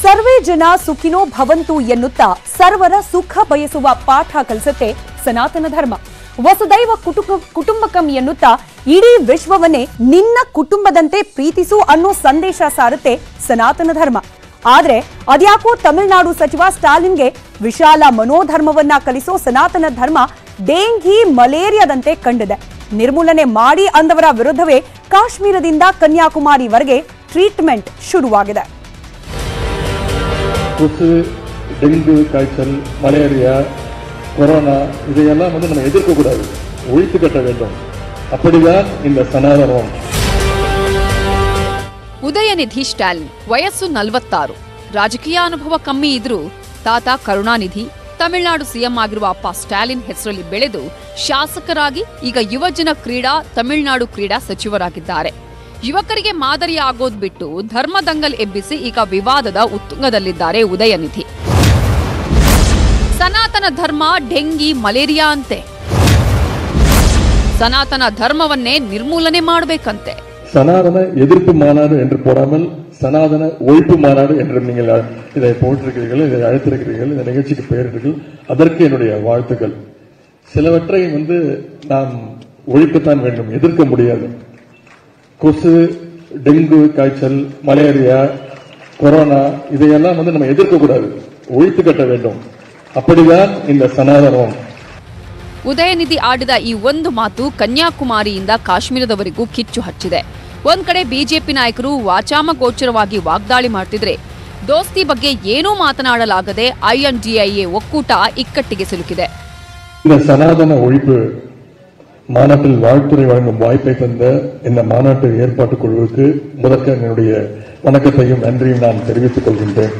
ಸರ್ವೇ ಜನ ಸುಖಿನೋ ಭವಂತು ಎನ್ನುತ್ತಾ ಸರ್ವರ ಸುಖ ಬಯಸುವ ಪಾಠ ಕಲಿಸುತ್ತೆ ಸನಾತನ ಧರ್ಮ ವಸುದೈವ ಕುಟುಂಬ ಕುಟುಂಬಕಂ ಎನ್ನುತ್ತಾ ಇಡೀ ವಿಶ್ವವನ್ನೇ ನಿನ್ನ ಕುಟುಂಬದಂತೆ ಪ್ರೀತಿಸು ಅನ್ನೋ ಸಂದೇಶ ಸಾರುತ್ತೆ ಸನಾತನ ಧರ್ಮ ಆದ್ರೆ ಅದ್ಯಾಕೋ ತಮಿಳುನಾಡು ಸಚಿವ ಸ್ಟಾಲಿನ್ಗೆ ವಿಶಾಲ ಮನೋಧರ್ಮವನ್ನ ಕಲಿಸೋ ಸನಾತನ ಧರ್ಮ ಡೆಂಘಿ ಮಲೇರಿಯಾದಂತೆ ಕಂಡಿದೆ ನಿರ್ಮೂಲನೆ ಮಾಡಿ ಅಂದವರ ವಿರುದ್ಧವೇ ಕಾಶ್ಮೀರದಿಂದ ಕನ್ಯಾಕುಮಾರಿವರೆಗೆ ಟ್ರೀಟ್ಮೆಂಟ್ ಶುರುವಾಗಿದೆ கொசு டெங்கு காய்ச்சல் மலேரியா கொரோனா இதையெல்லாம் வந்து நம்ம எதிர்க்கக்கூடாது ஒழித்து கட்ட வேண்டும் அப்படிதான் இந்த சனாதனம் ಉದಯನಿಧಿ ಸ್ಟಾಲಿನ್ ವಯಸ್ಸು ನಲವತ್ತಾರು ರಾಜಕೀಯ ಅನುಭವ ಕಮ್ಮಿ ಇದ್ರೂ ತಾತ ಕರುಣಾನಿಧಿ ತಮಿಳುನಾಡು ಸಿಎಂ ಆಗಿರುವ ಅಪ್ಪ ಸ್ಟಾಲಿನ್ ಹೆಸರಲ್ಲಿ ಬೆಳೆದು ಶಾಸಕರಾಗಿ ಈಗ ಯುವಜನ ಕ್ರೀಡಾ ತಮಿಳುನಾಡು ಕ್ರೀಡಾ ಸಚಿವರಾಗಿದ್ದಾರೆ ಯುವಕರಿಗೆ ಮಾದರಿ ಆಗೋದ್ ಬಿಟ್ಟು ಧರ್ಮದಂಗಲ್ ಎಬ್ಬಿಸಿ ಈಗ ವಿವಾದದ ಉತ್ತುಂಗದಲ್ಲಿದ್ದಾರೆ ಉದಯನಿಧಿ ಸನಾತನ ಧರ್ಮ ಡೆಂಗಿ ಮಲೇರಿಯಾ ಅಂತೆ ಸನಾತನ ಧರ್ಮವನ್ನೇ ನಿರ್ಮೂಲನೆ ಮಾಡಬೇಕಂತೆ சனாதன எதிர்ப்பு மாநாடு என்று போடாமல் சனாதன ஒழிப்பு மாநாடு என்று நீங்கள் இதை போட்டிருக்கிறீர்கள் இதை அழைத்திருக்கிறீர்கள் இந்த நிகழ்ச்சிக்கு பெயரிட்டீர்கள் அதற்கு என்னுடைய வாழ்த்துக்கள் சிலவற்றை வந்து நாம் ஒழிக்கத்தான் வேண்டும் எதிர்க்க முடியாது கொசு டெங்கு காய்ச்சல் மலேரியா கொரோனா இதையெல்லாம் வந்து நம்ம எதிர்க்கக்கூடாது ஒழித்து கட்ட வேண்டும் அப்படிதான் இந்த சனாதனம் ಉದಯನಿಧಿ ಆಡಿದ ಈ ಒಂದು ಮಾತು ಕನ್ಯಾಕುಮಾರಿಯಿಂದ ಕಾಶ್ಮೀರದವರೆಗೂ ಕಿಚ್ಚು ಹಚ್ಚಿದೆ ಒಂದ್ ಕಡೆ ಬಿಜೆಪಿ ನಾಯಕರು ವಾಚಾಮಗೋಚರವಾಗಿ ವಾಗ್ದಾಳಿ ಮಾಡ್ತಿದ್ರೆ ದೋಸ್ತಿ ಬಗ್ಗೆ ಏನೂ ಮಾತನಾಡಲಾಗದೆ ಐಎನ್ಡಿಐಎ ಒಕ್ಕೂಟ ಇಕ್ಕಟ್ಟಿಗೆ ಸಿಲುಕಿದೆ இந்த சனாதன ஒழிப்பு மாநாட்டில் வாழ்த்துறை வழங்கும் வாய்ப்பை தந்த இந்த மாநாட்டு ஏற்பாட்டுக் குழுவுக்கு முதற்க என்னுடைய வணக்கத்தையும் நன்றியும் நான் தெரிவித்துக் கொள்கின்றேன்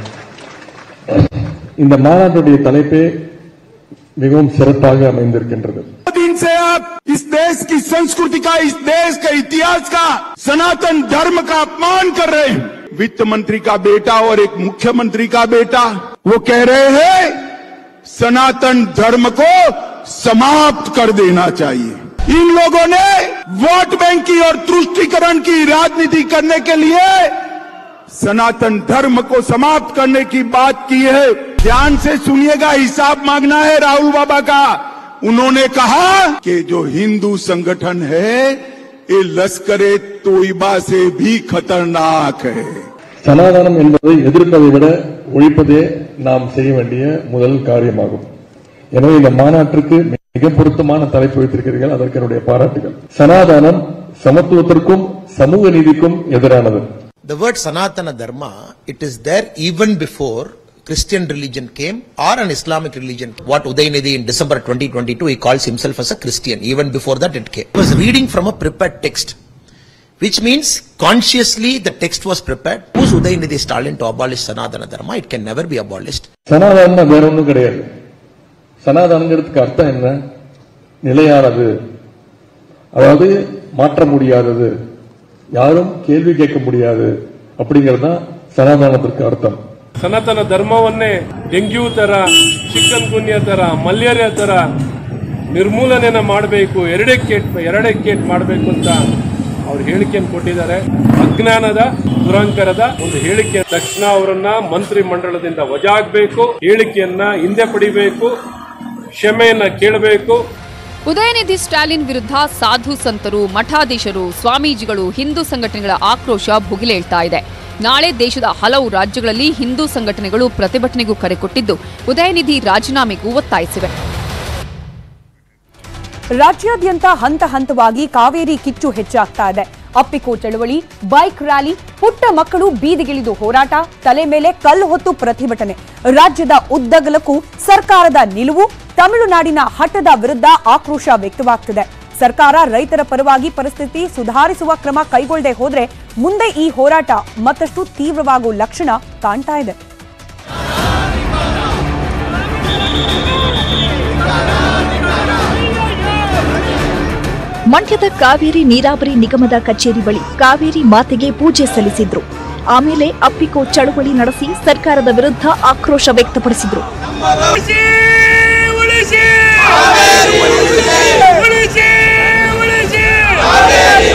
இந்த மாநாட்டுடைய தலைப்பே மிகவும் சிறப்பாக அமைந்திருக்கின்றது दिन से आप इस देश की संस्कृति का इस देश के इतिहास का सनातन धर्म का अपमान कर रहे हैं वित्त मंत्री का बेटा और एक मुख्यमंत्री का बेटा वो कह रहे हैं सनातन धर्म को समाप्त कर देना चाहिए इन लोगों ने वोट बैंक की और तुष्टिकरण की राजनीति करने के लिए सनातन धर्म को समाप्त करने की बात की है ध्यान से सुनिएगा हिसाब मांगना है राहुल बाबा का उन्होंने कहा कि जो हिंदू संगठन है ये लश्कर तोयबा से भी खतरनाक है சனாதனம் என்பதை எதிர்ப்பதை விட ஒழிப்பதே நாம் செய்ய வேண்டிய முதல் காரியமாகும் எனவே இந்த மாநாட்டிற்கு மிக பொருத்தமான தலைப்பு வைத்திருக்கிறீர்கள் அதற்கு என்னுடைய பாராட்டுகள் சனாதனம் சமத்துவத்திற்கும் சமூக நீதிக்கும் எதிரானது The word Sanatana Dharma, it is there even before Christian religion came or an Islamic religion. What Udaynidhi in December 2022, he calls himself as a Christian. Even before that it came. He was reading from a prepared text. Which means consciously the text was prepared. Who's Udaynidhi Stalin to abolish Sanatana Dharma? It can never be abolished. சனாதனம் வேற ஒன்றும் கிடையாது சனாதனங்கிறதுக்கு அர்த்தம் என்ன நிலையானது அதாவது மாற்ற முடியாதது யாரும் கேள்வி கேட்க முடியாது அப்படிங்கிறது தான் சனாதனத்திற்கு அர்த்தம் ಸನಾತನ ಧರ್ಮವನ್ನೇ ಡೆಂಗ್ಯೂ ತರ ಚಿಕನ್ ಗುನ್ಯ ತರ ಮಲೇರಿಯಾ ತರ ನಿರ್ಮೂಲನೆನ ಮಾಡಬೇಕು ಎರಡೆಕ್ಕೇಟ್ ಎರಡೆಕ್ಕೇಟ್ ಮಾಡಬೇಕು ಅಂತ ಅವ್ರು ಹೇಳಿಕೆಯನ್ನು ಕೊಟ್ಟಿದ್ದಾರೆ ಅಜ್ಞಾನದ ದುರಂಕರದ ಒಂದು ಹೇಳಿಕೆ ತಕ್ಷಣ ಅವರನ್ನ ಮಂತ್ರಿ ಮಂಡಲದಿಂದ ವಜಾಗಬೇಕು ಹೇಳಿಕೆಯನ್ನ ಹಿಂದೆ ಪಡಿಬೇಕು ಕ್ಷಮೆಯನ್ನ ಕೇಳಬೇಕು ಉದಯನಿಧಿ ಸ್ಟಾಲಿನ್ ವಿರುದ್ಧ ಸಾಧು ಸಂತರು ಮಠಾಧೀಶರು ಸ್ವಾಮೀಜಿಗಳು ಹಿಂದೂ ಸಂಘಟನೆಗಳ ಆಕ್ರೋಶ ಭುಗಿಲೇಳ್ತಾ ಇದೆ ನಾಳೆ ದೇಶದ ಹಲವು ರಾಜ್ಯಗಳಲ್ಲಿ ಹಿಂದೂ ಸಂಘಟನೆಗಳು ಪ್ರತಿಭಟನೆಗೂ ಕರೆ ಕೊಟ್ಟಿದ್ದು ಉದಯನಿಧಿ ರಾಜೀನಾಮೆಗೂ ಒತ್ತಾಯಿಸಿವೆ ರಾಜ್ಯಾದ್ಯಂತ ಹಂತ ಹಂತವಾಗಿ ಕಾವೇರಿ ಕಿಚ್ಚು ಹೆಚ್ಚಾಗ್ತಾ ಇದೆ ಅಪ್ಪಿಕೋ ಚಳವಳಿ ಬೈಕ್ ರ್ಯಾಲಿ ಪುಟ್ಟ ಮಕ್ಕಳು ಬೀದಿಗಿಳಿದು ಹೋರಾಟ ತಲೆ ಮೇಲೆ ಕಲ್ಲು ಹೊತ್ತು ಪ್ರತಿಭಟನೆ ರಾಜ್ಯದ ಉದ್ದಗಲಕ್ಕೂ ಸರ್ಕಾರದ ನಿಲುವು ತಮಿಳುನಾಡಿನ ಹಠದ ವಿರುದ್ಧ ಆಕ್ರೋಶ ವ್ಯಕ್ತವಾಗ್ತಿದೆ ಸರ್ಕಾರ ರೈತರ ಪರವಾಗಿ ಪರಿಸ್ಥಿತಿ ಸುಧಾರಿಸುವ ಕ್ರಮ ಕೈಗೊಳ್ಳದೆ ಹೋದ್ರೆ ಮುಂದೆ ಈ ಹೋರಾಟ ಮತ್ತಷ್ಟು ತೀವ್ರವಾಗುವ ಲಕ್ಷಣ ಕಾಣ್ತಾ ಇದೆ ಮಂಡ್ಯದ ಕಾವೇರಿ ನೀರಾವರಿ ನಿಗಮದ ಕಚೇರಿ ಬಳಿ ಕಾವೇರಿ ಮಾತೆಗೆ ಪೂಜೆ ಸಲ್ಲಿಸಿದ್ರು ಆಮೇಲೆ ಅಪ್ಪಿಕೋ ಚಳವಳಿ ನಡೆಸಿ ಸರ್ಕಾರದ ವಿರುದ್ಧ ಆಕ್ರೋಶ ವ್ಯಕ್ತಪಡಿಸಿದ್ರು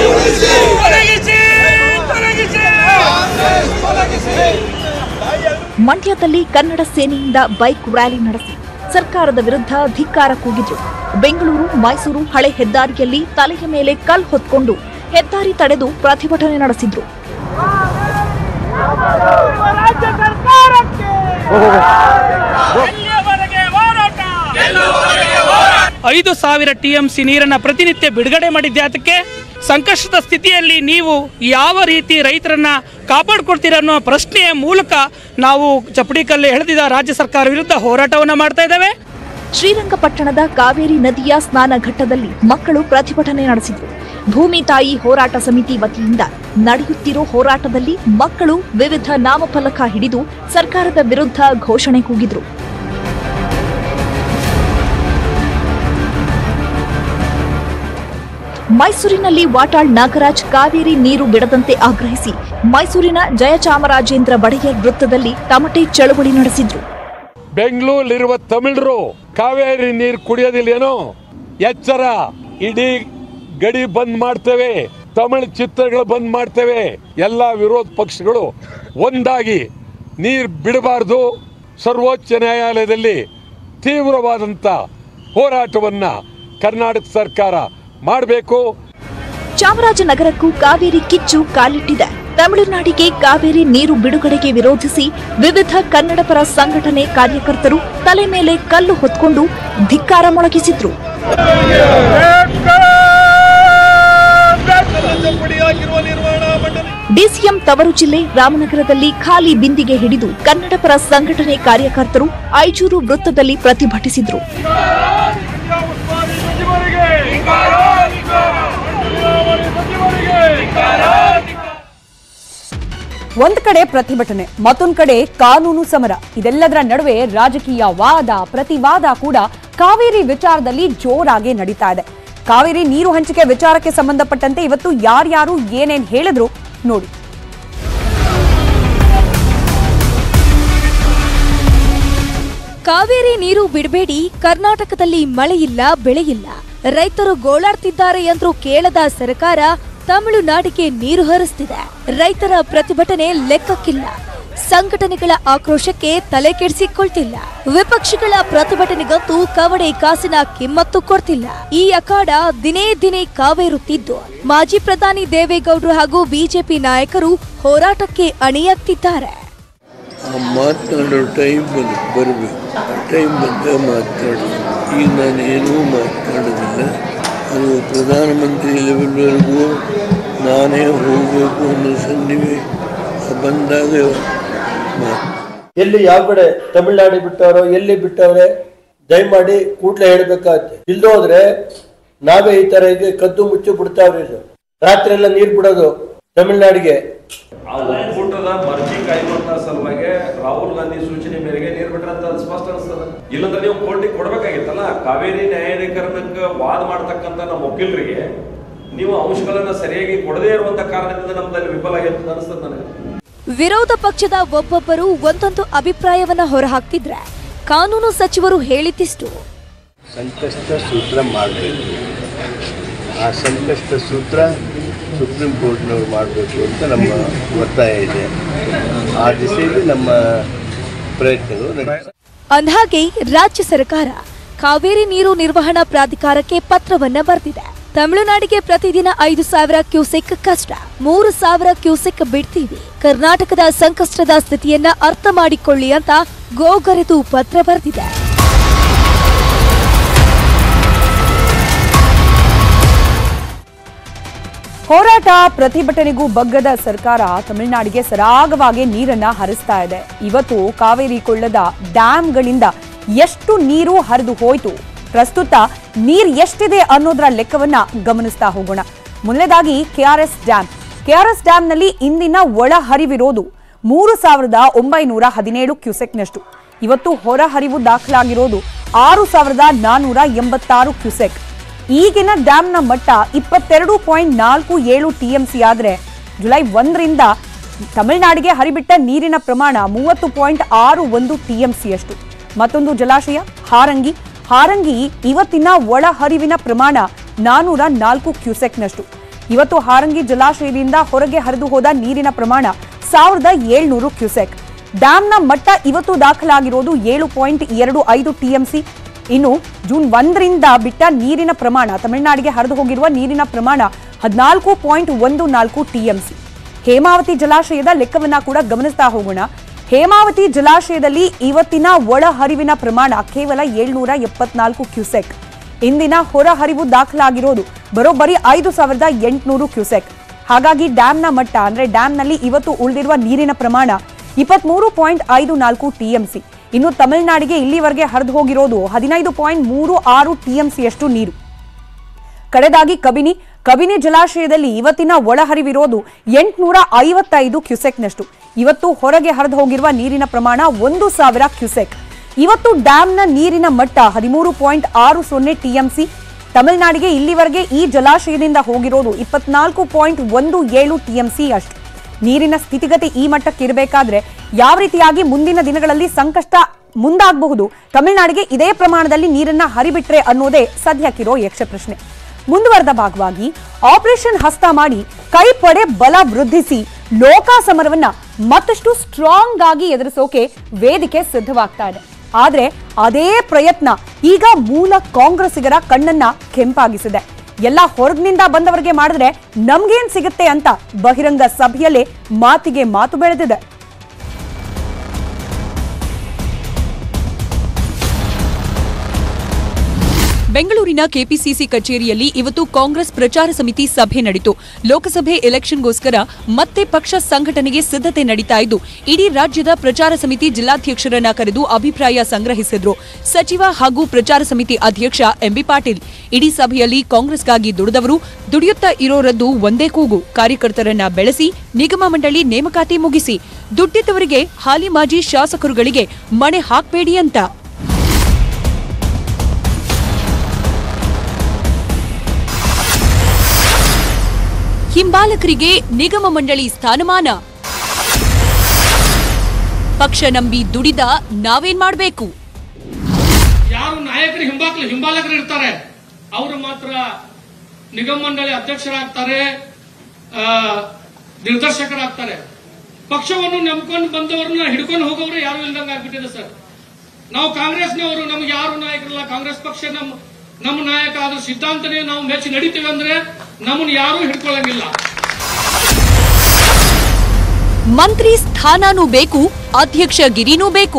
ಉಳಿಸಿ ಮಂಡ್ಯದಲ್ಲಿ ಕನ್ನಡ ಸೇನೆಯಿಂದ ಬೈಕ್ ರ್ಯಾಲಿ ನಡೆಸಿ ಸರ್ಕಾರದ ವಿರುದ್ಧ ಧಿಕ್ಕಾರ ಕೂಗಿದ್ರು ಬೆಂಗಳೂರು ಮೈಸೂರು ಹಳೆ ಹೆದ್ದಾರಿಯಲ್ಲಿ ತಲೆಯ ಮೇಲೆ ಕಲ್ ಹೊತ್ಕೊಂಡು ಹೆದ್ದಾರಿ ತಡೆದು ಪ್ರತಿಭಟನೆ ನಡೆಸಿದ್ರು ಐದು ಸಾವಿರ ಟಿಎಂಸಿ ನೀರನ್ನ ಪ್ರತಿನಿತ್ಯ ಬಿಡುಗಡೆ ಮಾಡಿದ್ದೆ ಅದಕ್ಕೆ ಸಂಕಷ್ಟದ ಸ್ಥಿತಿಯಲ್ಲಿ ನೀವು ಯಾವ ರೀತಿ ರೈತರನ್ನ ಕಾಪಾಡ್ಕೊಳ್ತೀರ ಅನ್ನೋ ಪ್ರಶ್ನೆಯ ಮೂಲಕ ನಾವು ಚಪ್ಪಡಿ ಕಲ್ಲು ಎಳೆದಿದ್ದ ರಾಜ್ಯ ಸರ್ಕಾರ ವಿರುದ್ಧ ಹೋರಾಟವನ್ನು ಮಾಡ್ತಾ ಇದ್ದೇವೆ ಶ್ರೀರಂಗಪಟ್ಟಣದ ಕಾವೇರಿ ನದಿಯ ಸ್ನಾನ ಘಟ್ಟದಲ್ಲಿ ಮಕ್ಕಳು ಪ್ರತಿಭಟನೆ ನಡೆಸಿದ್ರು ಭೂಮಿ ತಾಯಿ ಹೋರಾಟ ಸಮಿತಿ ವತಿಯಿಂದ ನಡೆಯುತ್ತಿರೋ ಹೋರಾಟದಲ್ಲಿ ಮಕ್ಕಳು ವಿವಿಧ ನಾಮಫಲಕ ಹಿಡಿದು ಸರ್ಕಾರದ ವಿರುದ್ಧ ಘೋಷಣೆ ಕೂಗಿದ್ರು ಮೈಸೂರಿನಲ್ಲಿ ವಾಟಾಳ್ ನಾಗರಾಜ್ ಕಾವೇರಿ ನೀರು ಬಿಡದಂತೆ ಆಗ್ರಹಿಸಿ ಮೈಸೂರಿನ ಜಯಚಾಮರಾಜೇಂದ್ರ ಒಡೆಯರ್ ವೃತ್ತದಲ್ಲಿ ತಮಟೆ ಚಳವಳಿ ನಡೆಸಿದ್ರು ಬೆಂಗಳೂರಲ್ಲಿರುವ ತಮಿಳರು ಕಾವೇರಿ ನೀರು ಕುಡಿಯೋದಿಲ್ಲೇನೋ ಎಚ್ಚರ ಇಡೀ ಗಡಿ ಬಂದ್ ಮಾಡ್ತೇವೆ ತಮಿಳ್ ಚಿತ್ರಗಳು ಬಂದ್ ಮಾಡ್ತೇವೆ ಎಲ್ಲ ವಿರೋಧ ಪಕ್ಷಗಳು ಒಂದಾಗಿ ನೀರು ಬಿಡಬಾರ್ದು ಸರ್ವೋಚ್ಚ ನ್ಯಾಯಾಲಯದಲ್ಲಿ ತೀವ್ರವಾದಂಥ ಹೋರಾಟವನ್ನ ಕರ್ನಾಟಕ ಸರ್ಕಾರ ಮಾಡಬೇಕು ಚಾಮರಾಜನಗರಕ್ಕೂ ಕಾವೇರಿ ಕಿಚ್ಚು ಕಾಲಿಟ್ಟಿದೆ ತಮಿಳುನಾಡಿಗೆ ಕಾವೇರಿ ನೀರು ಬಿಡುಗಡೆಗೆ ವಿರೋಧಿಸಿ ವಿವಿಧ ಕನ್ನಡಪರ ಸಂಘಟನೆ ಕಾರ್ಯಕರ್ತರು ತಲೆ ಮೇಲೆ ಕಲ್ಲು ಹೊತ್ಕೊಂಡು ಧಿಕ್ಕಾರ ಮೊಳಗಿಸಿದ್ರು ಡಿಸಿಎಂ ತವರು ಜಿಲ್ಲೆ ರಾಮನಗರದಲ್ಲಿ ಖಾಲಿ ಬಿಂದಿಗೆ ಹಿಡಿದು ಕನ್ನಡಪರ ಸಂಘಟನೆ ಕಾರ್ಯಕರ್ತರು ಐಜೂರು ವೃತ್ತದಲ್ಲಿ ಪ್ರತಿಭಟಿಸಿದ್ರು ಒಂದ್ ಕಡೆ ಪ್ರತಿಭಟನೆ ಮತ್ತೊಂದ್ ಕಡೆ ಕಾನೂನು ಸಮರ ಇದೆಲ್ಲದರ ನಡುವೆ ರಾಜಕೀಯ ವಾದ ಪ್ರತಿವಾದ ಕೂಡ ಕಾವೇರಿ ವಿಚಾರದಲ್ಲಿ ಜೋರಾಗಿ ನಡೀತಾ ಇದೆ ಕಾವೇರಿ ನೀರು ಹಂಚಿಕೆ ವಿಚಾರಕ್ಕೆ ಸಂಬಂಧಪಟ್ಟಂತೆ ಇವತ್ತು ಯಾರ್ಯಾರು ಏನೇನ್ ಹೇಳಿದ್ರು ನೋಡಿ ಕಾವೇರಿ ನೀರು ಬಿಡಬೇಡಿ ಕರ್ನಾಟಕದಲ್ಲಿ ಮಳೆಯಿಲ್ಲ ಬೆಳೆಯಿಲ್ಲ ರೈತರು ಗೋಳಾಡ್ತಿದ್ದಾರೆ ಎಂದ್ರೂ ಕೇಳದ ಸರ್ಕಾರ ತಮಿಳುನಾಡಿಗೆ ನೀರು ಹರಿಸ್ತಿದೆ ರೈತರ ಪ್ರತಿಭಟನೆ ಲೆಕ್ಕಕ್ಕಿಲ್ಲ ಸಂಘಟನೆಗಳ ಆಕ್ರೋಶಕ್ಕೆ ತಲೆ ಕೆಡಿಸಿಕೊಳ್ತಿಲ್ಲ ವಿಪಕ್ಷಗಳ ಪ್ರತಿಭಟನೆಗಂತೂ ಕವಡೆ ಕಾಸಿನ ಕಿಮ್ಮತ್ತು ಕೊಡ್ತಿಲ್ಲ ಈ ಅಖಾಡ ದಿನೇ ದಿನೇ ಕಾವೇರುತ್ತಿದ್ದು ಮಾಜಿ ಪ್ರಧಾನಿ ದೇವೇಗೌಡರು ಹಾಗೂ ಬಿಜೆಪಿ ನಾಯಕರು ಹೋರಾಟಕ್ಕೆ ಅಣಿಯಾಗ್ತಿದ್ದಾರೆ ಆ ಮಾತನಾಡೋ ಟೈಮ್ ಬಂದು ಬರಬೇಕು ಆ ಟೈಮ್ ಬಂದಾಗ ಮಾತನಾಡಿ ಈಗ ನಾನು ಏನೂ ಮಾತನಾಡೋದಿಲ್ಲ ಅದು ಪ್ರಧಾನಮಂತ್ರಿ ಲೆವೆಲ್ವರೆಗೂ ನಾನೇ ಹೋಗಬೇಕು ಅನ್ನೋ ಸನ್ನಿವೇಶ ಬಂದಾಗ ಮಾತು ಎಲ್ಲಿ ಯಾವ ಕಡೆ ತಮಿಳ್ನಾಡು ಬಿಟ್ಟವರೋ ಎಲ್ಲಿ ಬಿಟ್ಟವ್ರೆ ದಯಮಾಡಿ ಕೂಡ್ಲೆ ಹೇಳ್ಬೇಕಾಗತ್ತೆ ಇಲ್ದೋ ಹೋದ್ರೆ ನಾವೇ ಈ ತರ ಈಗ ಕದ್ದು ಮುಚ್ಚು ಬಿಡ್ತಾವ್ರಿ ಇದು ರಾತ್ರಿ ಎಲ್ಲ ನೀರ್ ಬಿಡೋದು ತಮಿಳ್ನಾಡಿಗೆ ಆ ಒಕ್ಕೂಟದ ಮರ್ಜಿ ಕಾಯ್ಕೊಂಡ ಸಲುವಾಗಿ ರಾಹುಲ್ ಗಾಂಧಿ ಸೂಚನೆ ಮೇರೆಗೆ ನೀರ್ ಬಿಟ್ರ ಅಂತ ಸ್ಪಷ್ಟ ಅನಿಸ್ತದ ಇಲ್ಲಂದ್ರೆ ನೀವು ಕೋರ್ಟಿಗೆ ಕೊಡ್ಬೇಕಾಗಿತ್ತಲ್ಲ ಕಾವೇರಿ ನ್ಯಾಯಾಧೀಕರಣಕ್ಕೆ ವಾದ ಮಾಡ್ತಕ್ಕಂತ ನಮ್ಮ ವಕೀಲರಿಗೆ ನೀವು ಅಂಶಗಳನ್ನ ಸರಿಯಾಗಿ ಕೊಡದೇ ಇರುವಂತ ಕಾರಣದಿಂದ ನಮ್ದಲ್ಲಿ ವಿಫಲ ಆಗಿರ್ತದೆ ಅನಿಸ್ತದೆ ನನಗೆ ವಿರೋಧ ಪಕ್ಷದ ಒಬ್ಬೊಬ್ಬರು ಒಂದೊಂದು ಅಭಿಪ್ರಾಯವನ್ನ ಹೊರಹಾಕ್ತಿದ್ರೆ ಕಾನೂನು ಸಚಿವರು ಹೇಳಿದ್ದಿಷ್ಟು ಸಂಕಷ್ಟ ಸೂತ್ರ ಮಾಡಬೇಕು ಆ ಸಂಕಷ್ಟ ಸೂತ್ರ ಸುಪ್ರೀಂ ಕೋರ್ಟ್ನವ್ರು ಮಾಡಬೇಕು ಅಂತ ನಮ್ಮ ಒತ್ತಾಯ ಇದೆ ಆ ದಿಸೆಯಲ್ಲಿ ನಮ್ಮ ಪ್ರಯತ್ನಗಳು ನಡೀತವೆ ಅಂದ್ಹಾಗೆ ರಾಜ್ಯ ಸರ್ಕಾರ ಕಾವೇರಿ ನೀರು ನಿರ್ವಹಣಾ ಪ್ರಾಧಿಕಾರಕ್ಕೆ ಪತ್ರವನ್ನ ಬರೆದಿದೆ ತಮಿಳುನಾಡಿಗೆ ಪ್ರತಿದಿನ ಐದು ಸಾವಿರ ಕ್ಯೂಸೆಕ್ ಕಷ್ಟ ಮೂರು ಸಾವಿರ ಕ್ಯೂಸೆಕ್ ಬಿಡ್ತೀವಿ ಕರ್ನಾಟಕದ ಸಂಕಷ್ಟದ ಸ್ಥಿತಿಯನ್ನ ಅರ್ಥ ಮಾಡಿಕೊಳ್ಳಿ ಅಂತ ಗೋಗರೆದು ಪತ್ರ ಬರೆದಿದೆ ಹೋರಾಟ ಪ್ರತಿಭಟನೆಗೂ ಬಗ್ಗದ ಸರ್ಕಾರ ತಮಿಳುನಾಡಿಗೆ ಸರಾಗವಾಗಿ ನೀರನ್ನ ಹರಿಸ್ತಾ ಇದೆ ಇವತ್ತು ಕಾವೇರಿ ಕೊಳ್ಳದ ಡ್ಯಾಂಗಳಿಂದ ಎಷ್ಟು ನೀರು ಹರಿದು ಹೋಯ್ತು ಪ್ರಸ್ತುತ ನೀರ್ ಎಷ್ಟಿದೆ ಅನ್ನೋದರ ಲೆಕ್ಕವನ್ನ ಗಮನಿಸ್ತಾ ಹೋಗೋಣ ಮೊದಲನೇದಾಗಿ ಕೆಆರ್ಎಸ್ ಡ್ಯಾಮ್ ಕೆಆರ್ಎಸ್ ಡ್ಯಾಂನಲ್ಲಿ ಇಂದಿನ ಒಳ ಹರಿವಿರೋದು ಮೂರು ಸಾವಿರದ ಒಂಬೈನೂರ ಹದಿನೇಳು ಕ್ಯೂಸೆಕ್ನಷ್ಟು ಇವತ್ತು ಹೊರ ಹರಿವು ದಾಖಲಾಗಿರೋದು ಆರು ಸಾವಿರದ ನಾನ್ನೂರ ಎಂಬತ್ತಾರು ಕ್ಯೂಸೆಕ್ ಈಗಿನ ಡ್ಯಾಂನ ಮಟ್ಟ ಇಪ್ಪತ್ತೆರಡು ಪಾಯಿಂಟ್ ನಾಲ್ಕು ಏಳು ಟಿಎಂಸಿ ಆದರೆ ಜುಲೈ ಒಂದರಿಂದ ತಮಿಳುನಾಡಿಗೆ ಹರಿಬಿಟ್ಟ ನೀರಿನ ಪ್ರಮಾಣ ಮೂವತ್ತು ಪಾಯಿಂಟ್ ಆರು ಒಂದು ಟಿಎಂಸಿಯಷ್ಟು ಮತ್ತೊಂದು ಜಲಾಶಯ ಹಾರಂಗಿ ಹಾರಂಗಿ ಇವತ್ತಿನ ಒಳ ಹರಿವಿನ ಪ್ರಮಾಣ ನಾನೂರ ನಾಲ್ಕು ಕ್ಯೂಸೆಕ್ನಷ್ಟು ಇವತ್ತು ಹಾರಂಗಿ ಜಲಾಶಯದಿಂದ ಹೊರಗೆ ಹರಿದು ಹೋದ ನೀರಿನ ಪ್ರಮಾಣ ಸಾವಿರದ ಏಳ್ನೂರು ಕ್ಯೂಸೆಕ್ ಡ್ಯಾಂನ ಮಟ್ಟ ಇವತ್ತು ದಾಖಲಾಗಿರೋದು ಏಳು ಪಾಯಿಂಟ್ ಎರಡು ಐದು ಟಿಎಂಸಿ ಇನ್ನು ಜೂನ್ ಒಂದರಿಂದ ಬಿಟ್ಟ ನೀರಿನ ಪ್ರಮಾಣ ತಮಿಳುನಾಡಿಗೆ ಹರಿದು ಹೋಗಿರುವ ನೀರಿನ ಪ್ರಮಾಣ ಹದಿನಾಲ್ಕು ಪಾಯಿಂಟ್ ಒಂದು ನಾಲ್ಕು ಟಿಎಂಸಿ ಹೇಮಾವತಿ ಜಲಾಶಯದ ಲೆಕ್ಕವನ್ನ ಕೂಡ ಗಮನಿಸ್ತಾ ಹೋಗೋಣ ಹೇಮಾವತಿ ಜಲಾಶಯದಲ್ಲಿ ಇವತ್ತಿನ ಒಳಹರಿವಿನ ಪ್ರಮಾಣ ಕೇವಲ ಏಳ್ನೂರ ಎಪ್ಪತ್ನಾಲ್ಕು ಕ್ಯೂಸೆಕ್ ಇಂದಿನ ಹೊರಹರಿವು ದಾಖಲಾಗಿರೋದು ಬರೋಬ್ಬರಿ ಐದು ಸಾವಿರದ ಎಂಟುನೂರು ಕ್ಯೂಸೆಕ್ ಹಾಗಾಗಿ ಡ್ಯಾಂನ ಮಟ್ಟ ಅಂದ್ರೆ ಡ್ಯಾಂನಲ್ಲಿ ಇವತ್ತು ಉಳಿದಿರುವ ನೀರಿನ ಪ್ರಮಾಣ ಇಪ್ಪತ್ಮೂರು ಪಾಯಿಂಟ್ ಐದು ನಾಲ್ಕು ಟಿಎಂಸಿ ಇನ್ನು ತಮಿಳುನಾಡಿಗೆ ಇಲ್ಲಿವರೆಗೆ ಹರಿದು ಹೋಗಿರೋದು ಹದಿನೈದು ಪಾಯಿಂಟ್ ಮೂರು ಆರು ಟಿಎಂಸಿಯಷ್ಟು ನೀರು ಕಡೆದಾಗಿ ಕಬಿನಿ ಕಬಿನಿ ಜಲಾಶಯದಲ್ಲಿ ಇವತ್ತಿನ ಒಳಹರಿವಿರೋದು ಎಂಟುನೂರ ಐವತ್ತೈದು ಕ್ಯೂಸೆಕ್ನಷ್ಟು ಇವತ್ತು ಹೊರಗೆ ಹರಿದು ಹೋಗಿರುವ ನೀರಿನ ಪ್ರಮಾಣ ಒಂದು ಸಾವಿರ ಕ್ಯೂಸೆಕ್ ಇವತ್ತು ಡ್ಯಾಂನ ನೀರಿನ ಮಟ್ಟ ಹದಿಮೂರು ಪಾಯಿಂಟ್ ಆರು ಸೊನ್ನೆ ಟಿಎಂಸಿ ತಮಿಳುನಾಡಿಗೆ ಇಲ್ಲಿವರೆಗೆ ಈ ಜಲಾಶಯದಿಂದ ಹೋಗಿರೋದು ಇಪ್ಪತ್ನಾಲ್ಕು ಪಾಯಿಂಟ್ ಒಂದು ಏಳು ಟಿಎಂಸಿ ಅಷ್ಟು ನೀರಿನ ಸ್ಥಿತಿಗತಿ ಈ ಮಟ್ಟಕ್ಕೆ ಇರಬೇಕಾದ್ರೆ ಯಾವ ರೀತಿಯಾಗಿ ಮುಂದಿನ ದಿನಗಳಲ್ಲಿ ಸಂಕಷ್ಟ ಮುಂದಾಗಬಹುದು ತಮಿಳುನಾಡಿಗೆ ಇದೇ ಪ್ರಮಾಣದಲ್ಲಿ ನೀರನ್ನ ಹರಿಬಿಟ್ರೆ ಅನ್ನೋದೇ ಸದ್ಯಕ್ಕಿರೋ ಯಕ್ಷ ಪ್ರಶ್ನೆ ಮುಂದುವರೆದ ಭಾಗವಾಗಿ ಆಪರೇಷನ್ ಹಸ್ತ ಮಾಡಿ ಕೈ ಪಡೆ ಬಲ ವೃದ್ಧಿಸಿ ಲೋಕ ಸಮರವನ್ನ ಮತ್ತಷ್ಟು ಸ್ಟ್ರಾಂಗ್ ಆಗಿ ಎದುರಿಸೋಕೆ ವೇದಿಕೆ ಸಿದ್ಧವಾಗ್ತಾ ಇದೆ ಆದ್ರೆ ಅದೇ ಪ್ರಯತ್ನ ಈಗ ಮೂಲ ಕಾಂಗ್ರೆಸ್ಸಿಗರ ಕಣ್ಣನ್ನ ಕೆಂಪಾಗಿಸಿದೆ ಎಲ್ಲ ಹೊರಗಿನಿಂದ ಬಂದವರಿಗೆ ಮಾಡಿದ್ರೆ ನಮ್ಗೇನ್ ಸಿಗುತ್ತೆ ಅಂತ ಬಹಿರಂಗ ಸಭೆಯಲ್ಲೇ ಮಾತಿಗೆ ಮಾತು ಬೆಳೆದಿದೆ ಬೆಂಗಳೂರಿನ ಕೆಪಿಸಿಸಿ ಕಚೇರಿಯಲ್ಲಿ ಇವತ್ತು ಕಾಂಗ್ರೆಸ್ ಪ್ರಚಾರ ಸಮಿತಿ ಸಭೆ ನಡೆಯಿತು ಲೋಕಸಭೆ ಎಲೆಕ್ಷನ್ಗೋಸ್ಕರ ಮತ್ತೆ ಪಕ್ಷ ಸಂಘಟನೆಗೆ ಸಿದ್ಧತೆ ನಡೀತಾ ಇದ್ದು ಇಡೀ ರಾಜ್ಯದ ಪ್ರಚಾರ ಸಮಿತಿ ಜಿಲ್ಲಾಧ್ಯಕ್ಷರನ್ನ ಕರೆದು ಅಭಿಪ್ರಾಯ ಸಂಗ್ರಹಿಸಿದ್ರು ಸಚಿವ ಹಾಗೂ ಪ್ರಚಾರ ಸಮಿತಿ ಅಧ್ಯಕ್ಷ ಎಂಬಿ ಪಾಟೀಲ್ ಇಡೀ ಸಭೆಯಲ್ಲಿ ಕಾಂಗ್ರೆಸ್ಗಾಗಿ ದುಡಿದವರು ದುಡಿಯುತ್ತಾ ಇರೋರದ್ದು ಒಂದೇ ಕೂಗು ಕಾರ್ಯಕರ್ತರನ್ನ ಬೆಳೆಸಿ ನಿಗಮ ಮಂಡಳಿ ನೇಮಕಾತಿ ಮುಗಿಸಿ ದುಡ್ಡಿದ್ದವರಿಗೆ ಹಾಲಿ ಮಾಜಿ ಶಾಸಕರುಗಳಿಗೆ ಮಣೆ ಹಾಕ್ಬೇಡಿ ಅಂತ ಹಿಂಬಾಲಕರಿಗೆ ನಿಗಮ ಮಂಡಳಿ ಸ್ಥಾನಮಾನ ಪಕ್ಷ ನಂಬಿ ದುಡಿದ ನಾವೇನ್ ಮಾಡ್ಬೇಕು ಯಾರು ನಾಯಕರು ಹಿಂಬಾಲ ಹಿಂಬಾಲಕರು ಇರ್ತಾರೆ ಅವರು ಮಾತ್ರ ನಿಗಮ ಮಂಡಳಿ ಅಧ್ಯಕ್ಷರಾಗ್ತಾರೆ ಆ, ನಿರ್ದೇಶಕರಾಗ್ತಾರೆ ಪಕ್ಷವನ್ನು ನಂಬ್ಕೊಂಡು ಬಂದವರನ್ನ ಹಿಡ್ಕೊಂಡು ಹೋಗೋರು ಯಾರು ಇಲ್ದಂಗೆ ಆಗ್ಬಿಟ್ಟಿದೆ ಸರ್ ನಾವು ಕಾಂಗ್ರೆಸ್ನವರು ನಮ್ಗೆ ಯಾರು ನಾಯಕರಲ್ಲ ಕಾಂಗ್ರೆಸ್ ಪಕ್ಷ ನಮ್ಮ ನಮ್ಮ ನಾಯಕ ಆದ್ರೂ ಸಿದ್ಧಾಂತನೇ ನಾವು ಮೆಚ್ಚಿ ನಡೀತೀವಿ ಅಂದ್ರೆ ನಮ್ಮನ್ನು ಯಾರೂ ಹಿಡ್ಕೊಳ್ಳಂಗಿಲ್ಲ ಮಂತ್ರಿ ಸ್ಥಾನನೂ ಬೇಕು ಅಧ್ಯಕ್ಷ ಗಿರಿನೂ ಬೇಕು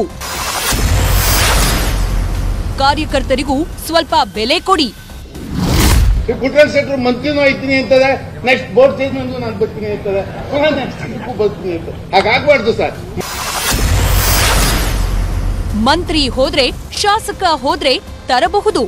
ಕಾರ್ಯಕರ್ತರಿಗೂ ಸ್ವಲ್ಪ ಬೆಲೆ ಕೊಡಿ ಪುಟ್ರಾಜ್ ಶೆಟ್ಟರು ಮಂತ್ರಿನೂ ಆಯ್ತೀನಿ ಅಂತದೆ ನೆಕ್ಸ್ಟ್ ಬೋರ್ಡ್ ಚೇರ್ಮನ್ ನಾನು ಬರ್ತೀನಿ ಅಂತದೆ ಪುನಃ ನೆಕ್ಸ್ಟ್ ಇದಕ್ಕೂ ಬರ್ತೀನಿ ಅಂತ ಹಾಗಾಗ್ಬಾರ್ದು ಸರ್ ಮಂತ್ರಿ ಹೋದ್ರೆ ಶಾಸಕ ಹೋದ್ರೆ ತರಬಹುದು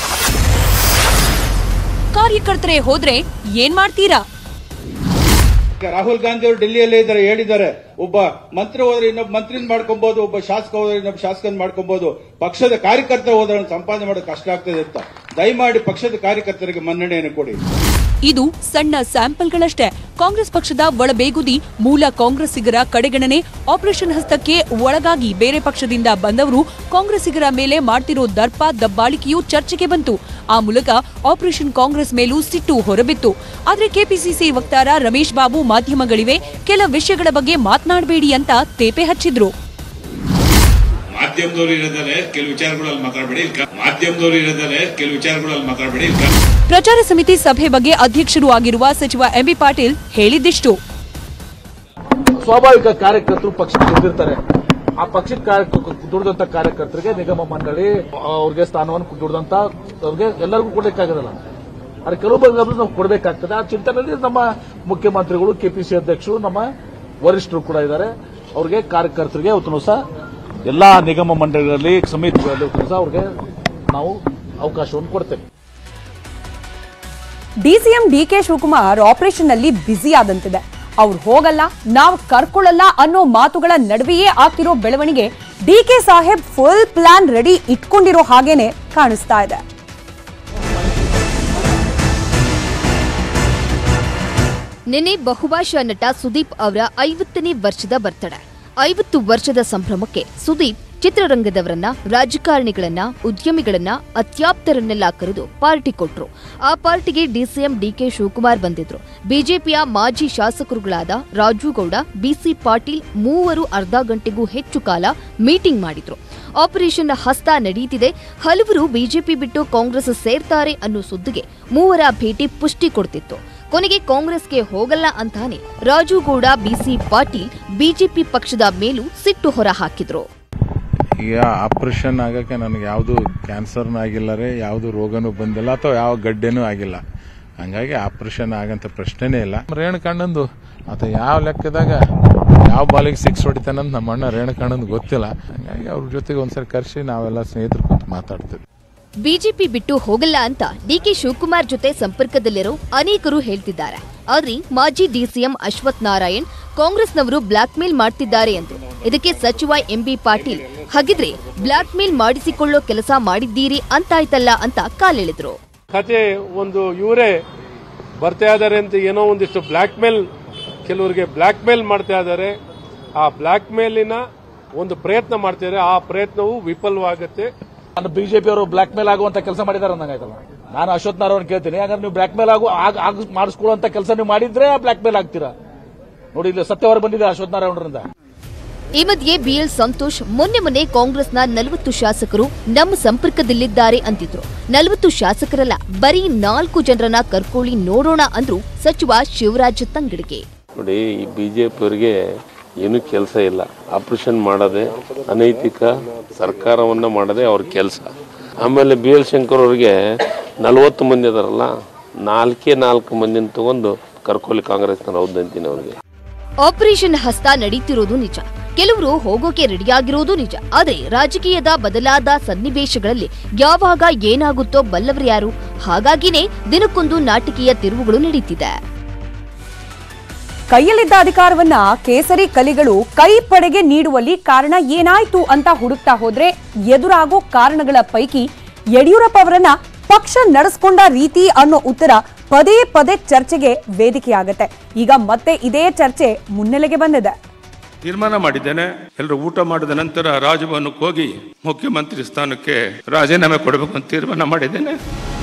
ಕಾರ್ಯಕರ್ತರೇ ಹೋದ್ರೆ ಏನ್ ಮಾಡ್ತೀರಾ ರಾಹುಲ್ ಗಾಂಧಿ ಅವರು ಡೆಲ್ಲಿಯಲ್ಲೇ ಇದ್ದಾರೆ ಹೇಳಿದ್ದಾರೆ ಒಬ್ಬ ಮಂತ್ರಿ ಹೋದ್ರೆ ಇನ್ನೊಬ್ಬ ಮಂತ್ರಿನ ಮಾಡ್ಕೊಬಹುದು ಒಬ್ಬ ಶಾಸಕ ಹೋದ್ರೆ ಇನ್ನೊಬ್ಬ ಶಾಸಕನ್ ಮಾಡ್ಕೊಬಹುದು ಪಕ್ಷದ ಕಾರ್ಯಕರ್ತ ಹೋದ್ರೆ ಅವ್ನು ಸಂಪಾದನೆ ಮಾಡೋದು ಕಷ್ಟ ಆಗ್ತದೆ ಅಂತ ದಯಮಾಡಿ ಪಕ್ಷದ ಕಾರ್ಯಕರ್ತರಿಗೆ ಮನ್ನಣೆಯನ್ನು ಕೊಡಿ ಇದು ಸಣ್ಣ ಸ್ಯಾಂಪಲ್ಗಳಷ್ಟೇ ಕಾಂಗ್ರೆಸ್ ಪಕ್ಷದ ಒಳಬೇಗುದಿ ಮೂಲ ಕಾಂಗ್ರೆಸ್ಸಿಗರ ಕಡೆಗಣನೆ ಆಪರೇಷನ್ ಹಸ್ತಕ್ಕೆ ಒಳಗಾಗಿ ಬೇರೆ ಪಕ್ಷದಿಂದ ಬಂದವರು ಕಾಂಗ್ರೆಸ್ಸಿಗರ ಮೇಲೆ ಮಾಡ್ತಿರೋ ದರ್ಪ ದಬ್ಬಾಳಿಕೆಯೂ ಚರ್ಚೆಗೆ ಬಂತು ಆ ಮೂಲಕ ಆಪರೇಷನ್ ಕಾಂಗ್ರೆಸ್ ಮೇಲೂ ಸಿಟ್ಟು ಹೊರಬಿತ್ತು ಆದ್ರೆ ಕೆಪಿಸಿಸಿ ವಕ್ತಾರ ರಮೇಶ್ ಬಾಬು ಮಾಧ್ಯಮಗಳಿವೆ ಕೆಲ ವಿಷಯಗಳ ಬಗ್ಗೆ ಮಾತನಾಡಬೇಡಿ ಅಂತ ತೇಪೆ ಹಚ್ಚಿದ್ರು ಮಾಧ್ಯಮದವರು ಇರೋದಾರೆ ಕೆಲವು ವಿಚಾರಗಳಲ್ಲಿ ಮಾತಾಡಬೇಡಿ ಇಲ್ಲಿ ಮಾಧ್ಯಮದವರು ಇರೋದಾರೆ ಕೆಲವು ವಿಚಾರಗಳಲ್ಲಿ ಮಾತಾಡಬೇಡಿ ಇಲ್ಲಿ ಪ್ರಚಾರ ಸಮಿತಿ ಸಭೆ ಬಗ್ಗೆ ಅಧ್ಯಕ್ಷರು ಆಗಿರುವ ಸಚಿವ ಎಂಬಿ ಪಾಟೀಲ್ ಹೇಳಿದ್ದಿಷ್ಟು ಸ್ವಾಭಾವಿಕ ಕಾರ್ಯಕರ್ತರು ಪಕ್ಷಕ್ಕೆ ದುಡ್ದಿರ್ತಾರೆ ಆ ಪಕ್ಷಕ್ಕೆ ಕಾರ್ಯ- ದುಡಿದಂತ ಕಾರ್ಯಕರ್ತರಿಗೆ ನಿಗಮ ಮಂಡಳಿ ಅವ್ರಿಗೆ ಸ್ಥಾನವನ್ನು ದುಡಿದಂತ ಅವ್ರಿಗೆ ಎಲ್ಲರಿಗೂ ಕೊಡಲಿಕ್ಕಾಗೋದಿಲ್ಲ ಆದ್ರೆ ಕೆಲವು ಬಗ್ಗೆ ನಾವು ಕೊಡಬೇಕಾಗ್ತದೆ ಆ ಚಿಂತನೆಯಲ್ಲಿ ನಮ್ಮ ಮುಖ್ಯಮಂತ್ರಿಗಳು ಕೆಪಿಸಿ ಅಧ್ಯಕ್ಷರು ನಮ್ಮ ವರಿಷ್ಠರು ಕೂಡ ಇದ್ದಾರೆ ಅವ್ರಿಗೆ ಕಾರ್ಯಕರ್ತರಿಗೆ ಅವತ್ತು ಸಹ ಎಲ್ಲಾ ನಿಗಮ ಮಂಡಳಿಗಳಲ್ಲಿ ಸಮಿತಿಗಳಲ್ಲಿ ಅವತ್ತು ಸಹ ಅವ್ರಿಗೆ ನಾವು ಅವಕಾಶವನ್ನು ಕೊಡ್ತೇವೆ ಡಿಸಿಎಂ ಡಿಕೆ ಶಿವಕುಮಾರ್ ಆಪರೇಷನ್ ನಲ್ಲಿ ಬ್ಯುಸಿ ಆದಂತಿದೆ ಅವ್ರು ಹೋಗಲ್ಲ ನಾವು ಕರ್ಕೊಳ್ಳಲ್ಲ ಅನ್ನೋ ಮಾತುಗಳ ನಡುವೆಯೇ ಆಗ್ತಿರೋ ಬೆಳವಣಿಗೆ ಡಿಕೆ ಸಾಹೇಬ್ ಫುಲ್ ಪ್ಲಾನ್ ರೆಡಿ ಇಟ್ಕೊಂಡಿರೋ ಹಾಗೇನೆ ಕಾಣಿಸ್ತಾ ಇದೆ ನಿನ್ನೆ ಬಹುಭಾಷಾ ನಟ ಸುದೀಪ್ ಅವರ ಐವತ್ತನೇ ವರ್ಷದ ಬರ್ತಡೆ ಐವತ್ತು ವರ್ಷದ ಸಂಭ್ರಮಕ್ಕೆ ಸುದೀಪ್ ಚಿತ್ರರಂಗದವರನ್ನ ರಾಜಕಾರಣಿಗಳನ್ನ ಉದ್ಯಮಿಗಳನ್ನ ಅತ್ಯಾಪ್ತರನ್ನೆಲ್ಲ ಕರೆದು ಪಾರ್ಟಿ ಕೊಟ್ರು ಆ ಪಾರ್ಟಿಗೆ ಡಿಸಿಎಂ ಡಿಕೆ ಶಿವಕುಮಾರ್ ಬಂದಿದ್ರು ಬಿಜೆಪಿಯ ಮಾಜಿ ಶಾಸಕರುಗಳಾದ ರಾಜು ಗೌಡ ಬಿಸಿ ಪಾಟೀಲ್ ಮೂವರು ಅರ್ಧ ಗಂಟೆಗೂ ಹೆಚ್ಚು ಕಾಲ ಮೀಟಿಂಗ್ ಮಾಡಿದ್ರು ಆಪರೇಷನ್ ಹಸ್ತ ನಡೀತಿದೆ ಹಲವರು ಬಿಜೆಪಿ ಬಿಟ್ಟು ಕಾಂಗ್ರೆಸ್ ಸೇರ್ತಾರೆ ಅನ್ನೋ ಸುದ್ದಿಗೆ ಮೂವರ ಭೇಟಿ ಪುಷ್ಟಿ ಕೊಡ್ತಿತ್ತು ಕೊನೆಗೆ ಕಾಂಗ್ರೆಸ್ಗೆ ಹೋಗಲ್ಲ ಅಂತಾನೆ ರಾಜು ಗೌಡ ಬಿಸಿ ಪಾಟೀಲ್ ಬಿಜೆಪಿ ಪಕ್ಷದ ಮೇಲೂ ಸಿಟ್ಟು ಹೊರ ಹಾಕಿದ್ರು ಈಗ ಆಪರೇಷನ್ ಆಗಕ್ಕೆ ನನಗೆ ಯಾವುದು ಕ್ಯಾನ್ಸರ್ನೂ ಆಗಿಲ್ಲ ರೀ ಯಾವುದು ರೋಗನೂ ಬಂದಿಲ್ಲ ಅಥವಾ ಯಾವ ಗಡ್ಡೆನೂ ಆಗಿಲ್ಲ ಹಂಗಾಗಿ ಆಪರೇಷನ್ ಆಗಂತ ಪ್ರಶ್ನೆನೇ ಇಲ್ಲ ರೇಣುಕಣ್ಣಂದು ಆತ ಯಾವ ಲೆಕ್ಕದಾಗ ಯಾವ ಬಾಲಿಗೆ ಸಿಕ್ಸ್ ಹೊಡಿತಾನಂತ ನಮ್ಮ ಅಣ್ಣ ರೇಣುಕಣ್ಣಂದು ಗೊತ್ತಿಲ್ಲ ಹಂಗಾಗಿ ಅವ್ರ ಜೊತೆಗೆ ಒಂದ್ಸರಿ ಕರೆಸಿ ನಾವೆಲ್ಲ ಸ್ನೇಹಿತರು ಕೂತು ಮಾತಾಡ್ತೀವಿ ಬಿಜೆಪಿ ಬಿಟ್ಟು ಹೋಗಲ್ಲ ಅಂತ ಡಿಕೆ ಶಿವಕುಮಾರ್ ಜೊತೆ ಸಂಪರ್ಕದಲ್ಲಿರೋ ಅನೇಕರು ಹೇಳ್ತಿದ್ದಾರೆ ಆದ್ರೆ ಮಾಜಿ ಡಿಸಿಎಂ ಅಶ್ವಥ್ ನಾರಾಯಣ್ ಕಾಂಗ್ರೆಸ್ನವರು ಬ್ಲಾಕ್ ಮೇಲ್ ಮಾಡ್ತಿದ್ದಾರೆ ಎಂದು ಇದಕ್ಕೆ ಸಚಿವ ಎಂಬಿ ಪಾಟೀಲ್ ಹಾಗಿದ್ರೆ ಬ್ಲಾಕ್ ಮೇಲ್ ಮಾಡಿಸಿಕೊಳ್ಳೋ ಕೆಲಸ ಮಾಡಿದ್ದೀರಿ ಅಂತಾಯ್ತಲ್ಲ ಅಂತ ಕಾಲೆಳೆದ್ರು ಕತೆ ಒಂದು ಇವರೇ ಬರ್ತಾ ಇದ್ದಾರೆ ಅಂತ ಏನೋ ಒಂದಿಷ್ಟು ಬ್ಲ್ಯಾಕ್ ಮೇಲ್ ಕೆಲವರಿಗೆ ಬ್ಲ್ಯಾಕ್ ಮೇಲ್ ಮಾಡ್ತಾ ಇದ್ದಾರೆ ಆ ಬ್ಲ್ಯಾಕ್ ಮೇಲಿನ ಒಂದು ಪ್ರಯತ್ನ ಮಾಡ್ತಿದ್ದಾರೆ ಆ ಪ್ರಯತ್ನವು ವಿಫಲವಾಗುತ್ತೆ ನಾನು ಬಿಜೆಪಿ ಅವರು ಬ್ಲಾಕ್ ಮೇಲ್ ಆಗುವಂತ ಕೆಲಸ ಮಾಡಿದಾರೆ ಅಂದಂಗಾಯ್ತಲ್ಲ ನಾನು ಅಶ್ವಥ್ ನಾರಾಯಣ್ ಕೇಳ್ತೀನಿ ಯಾಕಂದ್ರೆ ನೀವು ಬ್ಲಾಕ್ ಮೇಲ್ ಆಗು ಆಗ ಆಗ ಮಾಡಿಸ್ಕೊಳ್ಳುವಂತ ಕೆಲಸ ನೀವು ಮಾಡಿದ್ರೆ ಬ್ಲಾಕ್ ಮೇಲ್ ಆಗ್ತೀರಾ ನೋಡಿ ಇಲ್ಲಿ ಸತ್ಯವಾರ ಬಂದಿದೆ ಅಶ್ವಥ್ ನಾರಾಯಣರಿಂದ ಈ ಮಧ್ಯೆ ಬಿಎಲ್ ಸಂತೋಷ್ ಮೊನ್ನೆ ಮೊನ್ನೆ ಕಾಂಗ್ರೆಸ್ನ ನಲವತ್ತು ಶಾಸಕರು ನಮ್ಮ ಸಂಪರ್ಕದಲ್ಲಿದ್ದಾರೆ ಅಂತಿದ್ರು ನಲವತ್ತು ಶಾಸಕರಲ್ಲ ಬರೀ ನಾಲ್ಕು ಜನರನ್ನ ಕರ್ಕೊಳ್ಳಿ ನೋಡೋಣ ಅಂದ್ರು ಸಚಿವ ಶಿವರಾಜ್ ತಂಗಡಿಗೆ ನೋಡಿ ಈ ಬಿಜೆಪಿಯವರಿಗೆ ಏನು ಕೆಲಸ ಇಲ್ಲ ಆಪರೇಷನ್ ಮಾಡೋದೇ ಅನೈತಿಕ ಸರ್ಕಾರವನ್ನ ಮಾಡೋದೇ ಅವ್ರ ಕೆಲಸ ಆಮೇಲೆ ಬಿ ಎಲ್ ಶಂಕರ್ ಅವ್ರಿಗೆ ನಲವತ್ತು ಮಂದಿ ಅದಾರಲ್ಲ ನಾಲ್ಕೇ ನಾಲ್ಕು ಮಂದಿನ ತಗೊಂಡು ಕರ್ಕೊಲಿ ಕಾಂಗ್ರೆಸ್ನ ಹೌದಂತೀನಿ ಅವ್ರಿಗೆ ಆಪರೇಷನ್ ಹಸ್ತ ನಡೀತಿರೋದು ನಿಜ ಕೆಲವರು ಹೋಗೋಕೆ ರೆಡಿಯಾಗಿರೋದು ನಿಜ ಆದ್ರೆ ರಾಜಕೀಯದ ಬದಲಾದ ಸನ್ನಿವೇಶಗಳಲ್ಲಿ ಯಾವಾಗ ಏನಾಗುತ್ತೋ ಬಲ್ಲವರು ಯಾರು ಹಾಗಾಗಿನೇ ದಿನಕ್ಕೊಂದು ನಾಟಕೀಯ ತಿರುವುಗಳು ನಡೀತಿದೆ ಕೈಯಲ್ಲಿದ್ದ ಅಧಿಕಾರವನ್ನ ಕೇಸರಿ ಕಲಿಗಳು ಕೈ ಪಡೆಗೆ ನೀಡುವಲ್ಲಿ ಕಾರಣ ಏನಾಯ್ತು ಅಂತ ಹುಡುಕ್ತಾ ಹೋದ್ರೆ ಎದುರಾಗೋ ಕಾರಣಗಳ ಪೈಕಿ ಯಡಿಯೂರಪ್ಪ ಅವರನ್ನ ಪಕ್ಷ ನಡೆಸ್ಕೊಂಡ ರೀತಿ ಅನ್ನೋ ಉತ್ತರ ಪದೇ ಪದೇ ಚರ್ಚೆಗೆ ವೇದಿಕೆಯಾಗತ್ತೆ ಈಗ ಮತ್ತೆ ಇದೇ ಚರ್ಚೆ ಮುನ್ನೆಲೆಗೆ ಬಂದಿದೆ ತೀರ್ಮಾನ ಮಾಡಿದ್ದೇನೆ ಎಲ್ಲರೂ ಊಟ ಮಾಡಿದ ನಂತರ ರಾಜಭವನಕ್ಕೆ ಹೋಗಿ ಮುಖ್ಯಮಂತ್ರಿ ಸ್ಥಾನಕ್ಕೆ ರಾಜೀನಾಮೆ ಕೊಡಬೇಕು ಅಂತ ತೀರ್ಮಾನ ಮಾಡಿದ್ದೇನೆ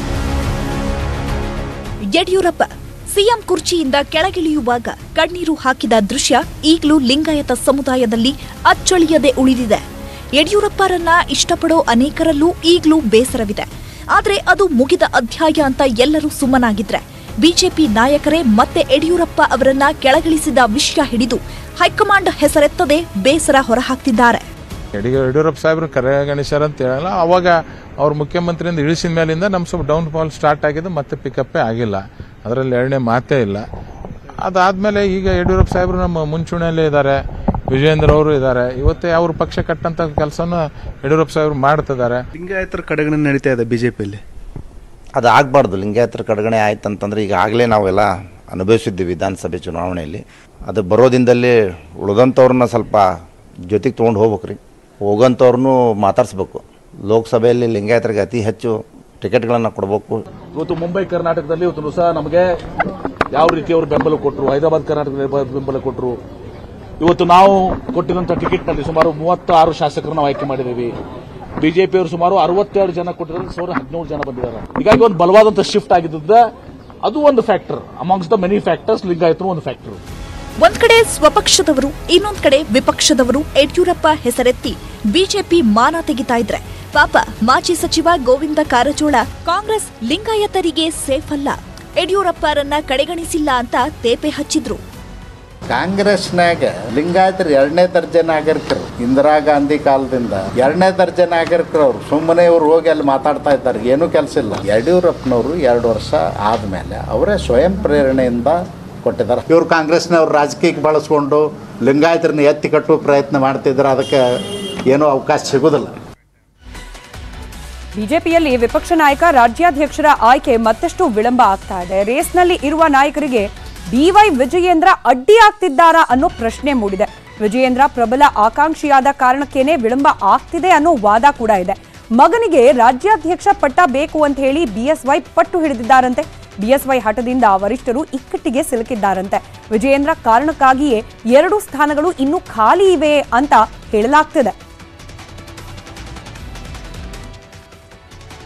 ಯಡಿಯೂರಪ್ಪ ಸಿಎಂ ಕುರ್ಚಿಯಿಂದ ಕೆಳಗಿಳಿಯುವಾಗ ಕಣ್ಣೀರು ಹಾಕಿದ ದೃಶ್ಯ ಈಗಲೂ ಲಿಂಗಾಯತ ಸಮುದಾಯದಲ್ಲಿ ಅಚ್ಚಳಿಯದೆ ಉಳಿದಿದೆ ಯಡಿಯೂರಪ್ಪರನ್ನ ಇಷ್ಟಪಡೋ ಅನೇಕರಲ್ಲೂ ಈಗಲೂ ಬೇಸರವಿದೆ ಆದ್ರೆ ಅದು ಮುಗಿದ ಅಧ್ಯಾಯ ಅಂತ ಎಲ್ಲರೂ ಸುಮ್ಮನಾಗಿದ್ರೆ ಬಿಜೆಪಿ ನಾಯಕರೇ ಮತ್ತೆ ಯಡಿಯೂರಪ್ಪ ಅವರನ್ನ ಕೆಳಗಿಳಿಸಿದ ವಿಷಯ ಹಿಡಿದು ಹೈಕಮಾಂಡ್ ಹೆಸರೆತ್ತದೆ ಬೇಸರ ಹೊರಹಾಕ್ತಿದ್ದಾರೆ ಯಡಿ ಯಡಿಯೂರಪ್ಪ ಸಾಹೇಬ್ರು ಕರೆಗಣಿಸ್ಯಾರ ಅಂತ ಹೇಳಲ್ಲ ಅವಾಗ ಅವ್ರ ಮುಖ್ಯಮಂತ್ರಿಯಿಂದ ಇಳಿಸಿದ ಮೇಲಿಂದ ನಮ್ಮ ಸ್ವಲ್ಪ ಡೌನ್ ಫಾಲ್ ಸ್ಟಾರ್ಟ್ ಆಗಿದ್ದು ಮತ್ತೆ ಪಿಕಪ್ಪೇ ಆಗಿಲ್ಲ ಅದರಲ್ಲಿ ಎರಡನೇ ಮಾತೇ ಇಲ್ಲ ಅದಾದ್ಮೇಲೆ ಈಗ ಯಡಿಯೂರಪ್ಪ ಸಾಹೇಬ್ರು ನಮ್ಮ ಮುಂಚೂಣಿಯಲ್ಲೇ ಇದ್ದಾರೆ ವಿಜಯೇಂದ್ರ ಅವರು ಇದ್ದಾರೆ ಇವತ್ತೇ ಅವ್ರ ಪಕ್ಷ ಕಟ್ಟಂತ ಕೆಲಸನ ಯಡಿಯೂರಪ್ಪ ಸಾಹೇಬ್ರು ಮಾಡ್ತಿದ್ದಾರೆ ಲಿಂಗಾಯತರ ಕಡೆಗಣೆ ನಡೀತಾ ಇದೆ ಬಿಜೆಪಿಯಲ್ಲಿ ಅದು ಆಗಬಾರ್ದು ಲಿಂಗಾಯತರ ಕಡೆಗಣೆ ಆಯ್ತು ಅಂತಂದ್ರೆ ಈಗಾಗಲೇ ನಾವೆಲ್ಲ ಅನುಭವಿಸಿದ್ದೀವಿ ವಿಧಾನಸಭೆ ಚುನಾವಣೆಯಲ್ಲಿ ಅದು ಬರೋದಿಂದಲೇ ಉಳಿದಂಥವ್ರನ್ನ ಸ್ವಲ್ಪ ಜೊತೆಗೆ ತೊಗೊಂಡು ಹೋಗ್ಬೇಕ್ರಿ ಹೋಗೋಂಥವ್ರನ್ನೂ ಮಾತಾಡಿಸ್ಬೇಕು ಲೋಕಸಭೆಯಲ್ಲಿ ಲಿಂಗಾಯತರಿಗೆ ಅತಿ ಹೆಚ್ಚು ಟಿಕೆಟ್ಗಳನ್ನು ಕೊಡಬೇಕು ಇವತ್ತು ಮುಂಬೈ ಕರ್ನಾಟಕದಲ್ಲಿ ಇವತ್ತು ಸಹ ನಮಗೆ ಯಾವ ರೀತಿ ಅವರು ಬೆಂಬಲ ಕೊಟ್ಟರು ಹೈದರಾಬಾದ್ ಕರ್ನಾಟಕದಲ್ಲಿ ಬ- ಬೆಂಬಲ ಕೊಟ್ಟರು ಇವತ್ತು ನಾವು ಕೊಟ್ಟಿರುವಂತಹ ಟಿಕೆಟ್ನಲ್ಲಿ ಸುಮಾರು ಮೂವತ್ತಾರು ಶಾಸಕರನ್ನು ನಾವು ಆಯ್ಕೆ ಮಾಡಿದ್ದೀವಿ ಬಿಜೆಪಿಯವರು ಸುಮಾರು ಅರವತ್ತೆರಡು ಜನ ಕೊಟ್ಟಿದ್ದಾರೆ ಸುಮಾರು ಹದಿನೇಳು ಜನ ಬಂದಿದ್ದಾರೆ ಹೀಗಾಗಿ ಒಂದು ಬಲವಾದಂತಹ ಶಿಫ್ಟ್ ಆಗಿದ್ದ ಅದು ಒಂದು factor amongst the many factors ಲಿಂಗಾಯತರು ಒಂದು ಫ್ಯಾಕ್ಟರ್ ಒಂದ್ ಕಡೆ ಸ್ವಪಕ್ಷದವರು ಇನ್ನೊಂದ್ ಕಡೆ ವಿಪಕ್ಷದವರು ಯಡಿಯೂರಪ್ಪ ಹೆಸರೆತ್ತಿ ಬಿಜೆಪಿ ಮಾನ ತೆಗಿತಾ ಇದ್ರೆ ಪಾಪ ಮಾಜಿ ಸಚಿವ ಗೋವಿಂದ ಕಾರಜೋಳ ಕಾಂಗ್ರೆಸ್ ಲಿಂಗಾಯತರಿಗೆ ಸೇಫ್ ಅಲ್ಲ ಯಡಿಯೂರಪ್ಪರನ್ನ ಕಡೆಗಣಿಸಿಲ್ಲ ಅಂತ ತೇಪೆ ಹಚ್ಚಿದ್ರು ಕಾಂಗ್ರೆಸ್ನಾಗ ಲಿಂಗಾಯತರು ಎರಡನೇ ದರ್ಜೆ ನಾಗರಿಕರು ಇಂದಿರಾ ಗಾಂಧಿ ಕಾಲದಿಂದ ಎರಡನೇ ದರ್ಜೆ ನಾಗರಿಕರು ಅವ್ರು ಸುಮ್ಮನೆ ಇವ್ರು ಹೋಗಿ ಅಲ್ಲಿ ಮಾತಾಡ್ತಾ ಇದ್ದಾರೆ ಏನೂ ಕೆಲಸ ಇಲ್ಲ ಯಡಿಯೂರಪ್ಪನವರು ಎರಡು ವರ್ಷ ಆದ್ಮೇಲೆ ಅವರೇ ಸ್ವಯಂ ಪ್ರೇರಣೆಯಿಂದ ಕೊಟ್ಟಿದ್ದಾರೆ ಇವ್ರು ಕಾಂಗ್ರೆಸ್ನವ್ರು ರಾಜಕೀಯಕ್ಕೆ ಬಳಸ್ಕೊಂಡು ಲಿಂಗಾಯತರನ್ನ ಎತ್ತಿ ಕಟ್ಟುವ ಪ್ರಯತ್ನ ಮಾಡ್ತಿದ್ರೆ ಅದಕ್ಕೆ ಏನೂ ಅವಕಾಶ ಸಿಗೋದಿಲ್ಲ ಬಿಜೆಪಿಯಲ್ಲಿ ವಿಪಕ್ಷ ನಾಯಕ ರಾಜ್ಯಾಧ್ಯಕ್ಷರ ಆಯ್ಕೆ ಮತ್ತಷ್ಟು ವಿಳಂಬ ಆಗ್ತಾ ಇದೆ ರೇಸ್ನಲ್ಲಿ ಇರುವ ನಾಯಕರಿಗೆ ಬಿವೈ ವಿಜಯೇಂದ್ರ ಅಡ್ಡಿ ಆಗ್ತಿದ್ದಾರಾ ಅನ್ನೋ ಪ್ರಶ್ನೆ ಮೂಡಿದೆ ವಿಜಯೇಂದ್ರ ಪ್ರಬಲ ಆಕಾಂಕ್ಷಿಯಾದ ಕಾರಣಕ್ಕೇನೆ ವಿಳಂಬ ಆಗ್ತಿದೆ ಅನ್ನೋ ವಾದ ಕೂಡ ಇದೆ ಮಗನಿಗೆ ರಾಜ್ಯಾಧ್ಯಕ್ಷ ಪಟ್ಟ ಬೇಕು ಅಂತ ಹೇಳಿ ಬಿಎಸ್ವೈ ಪಟ್ಟು ಹಿಡಿದಿದ್ದಾರಂತೆ ಬಿಎಸ್ವೈ ಹಠದಿಂದ ವರಿಷ್ಠರು ಇಕ್ಕಟ್ಟಿಗೆ ಸಿಲುಕಿದ್ದಾರಂತೆ ವಿಜಯೇಂದ್ರ ಕಾರಣಕ್ಕಾಗಿಯೇ ಎರಡು ಸ್ಥಾನಗಳು ಇನ್ನೂ ಖಾಲಿ ಇವೆ ಅಂತ ಹೇಳಲಾಗ್ತಿದೆ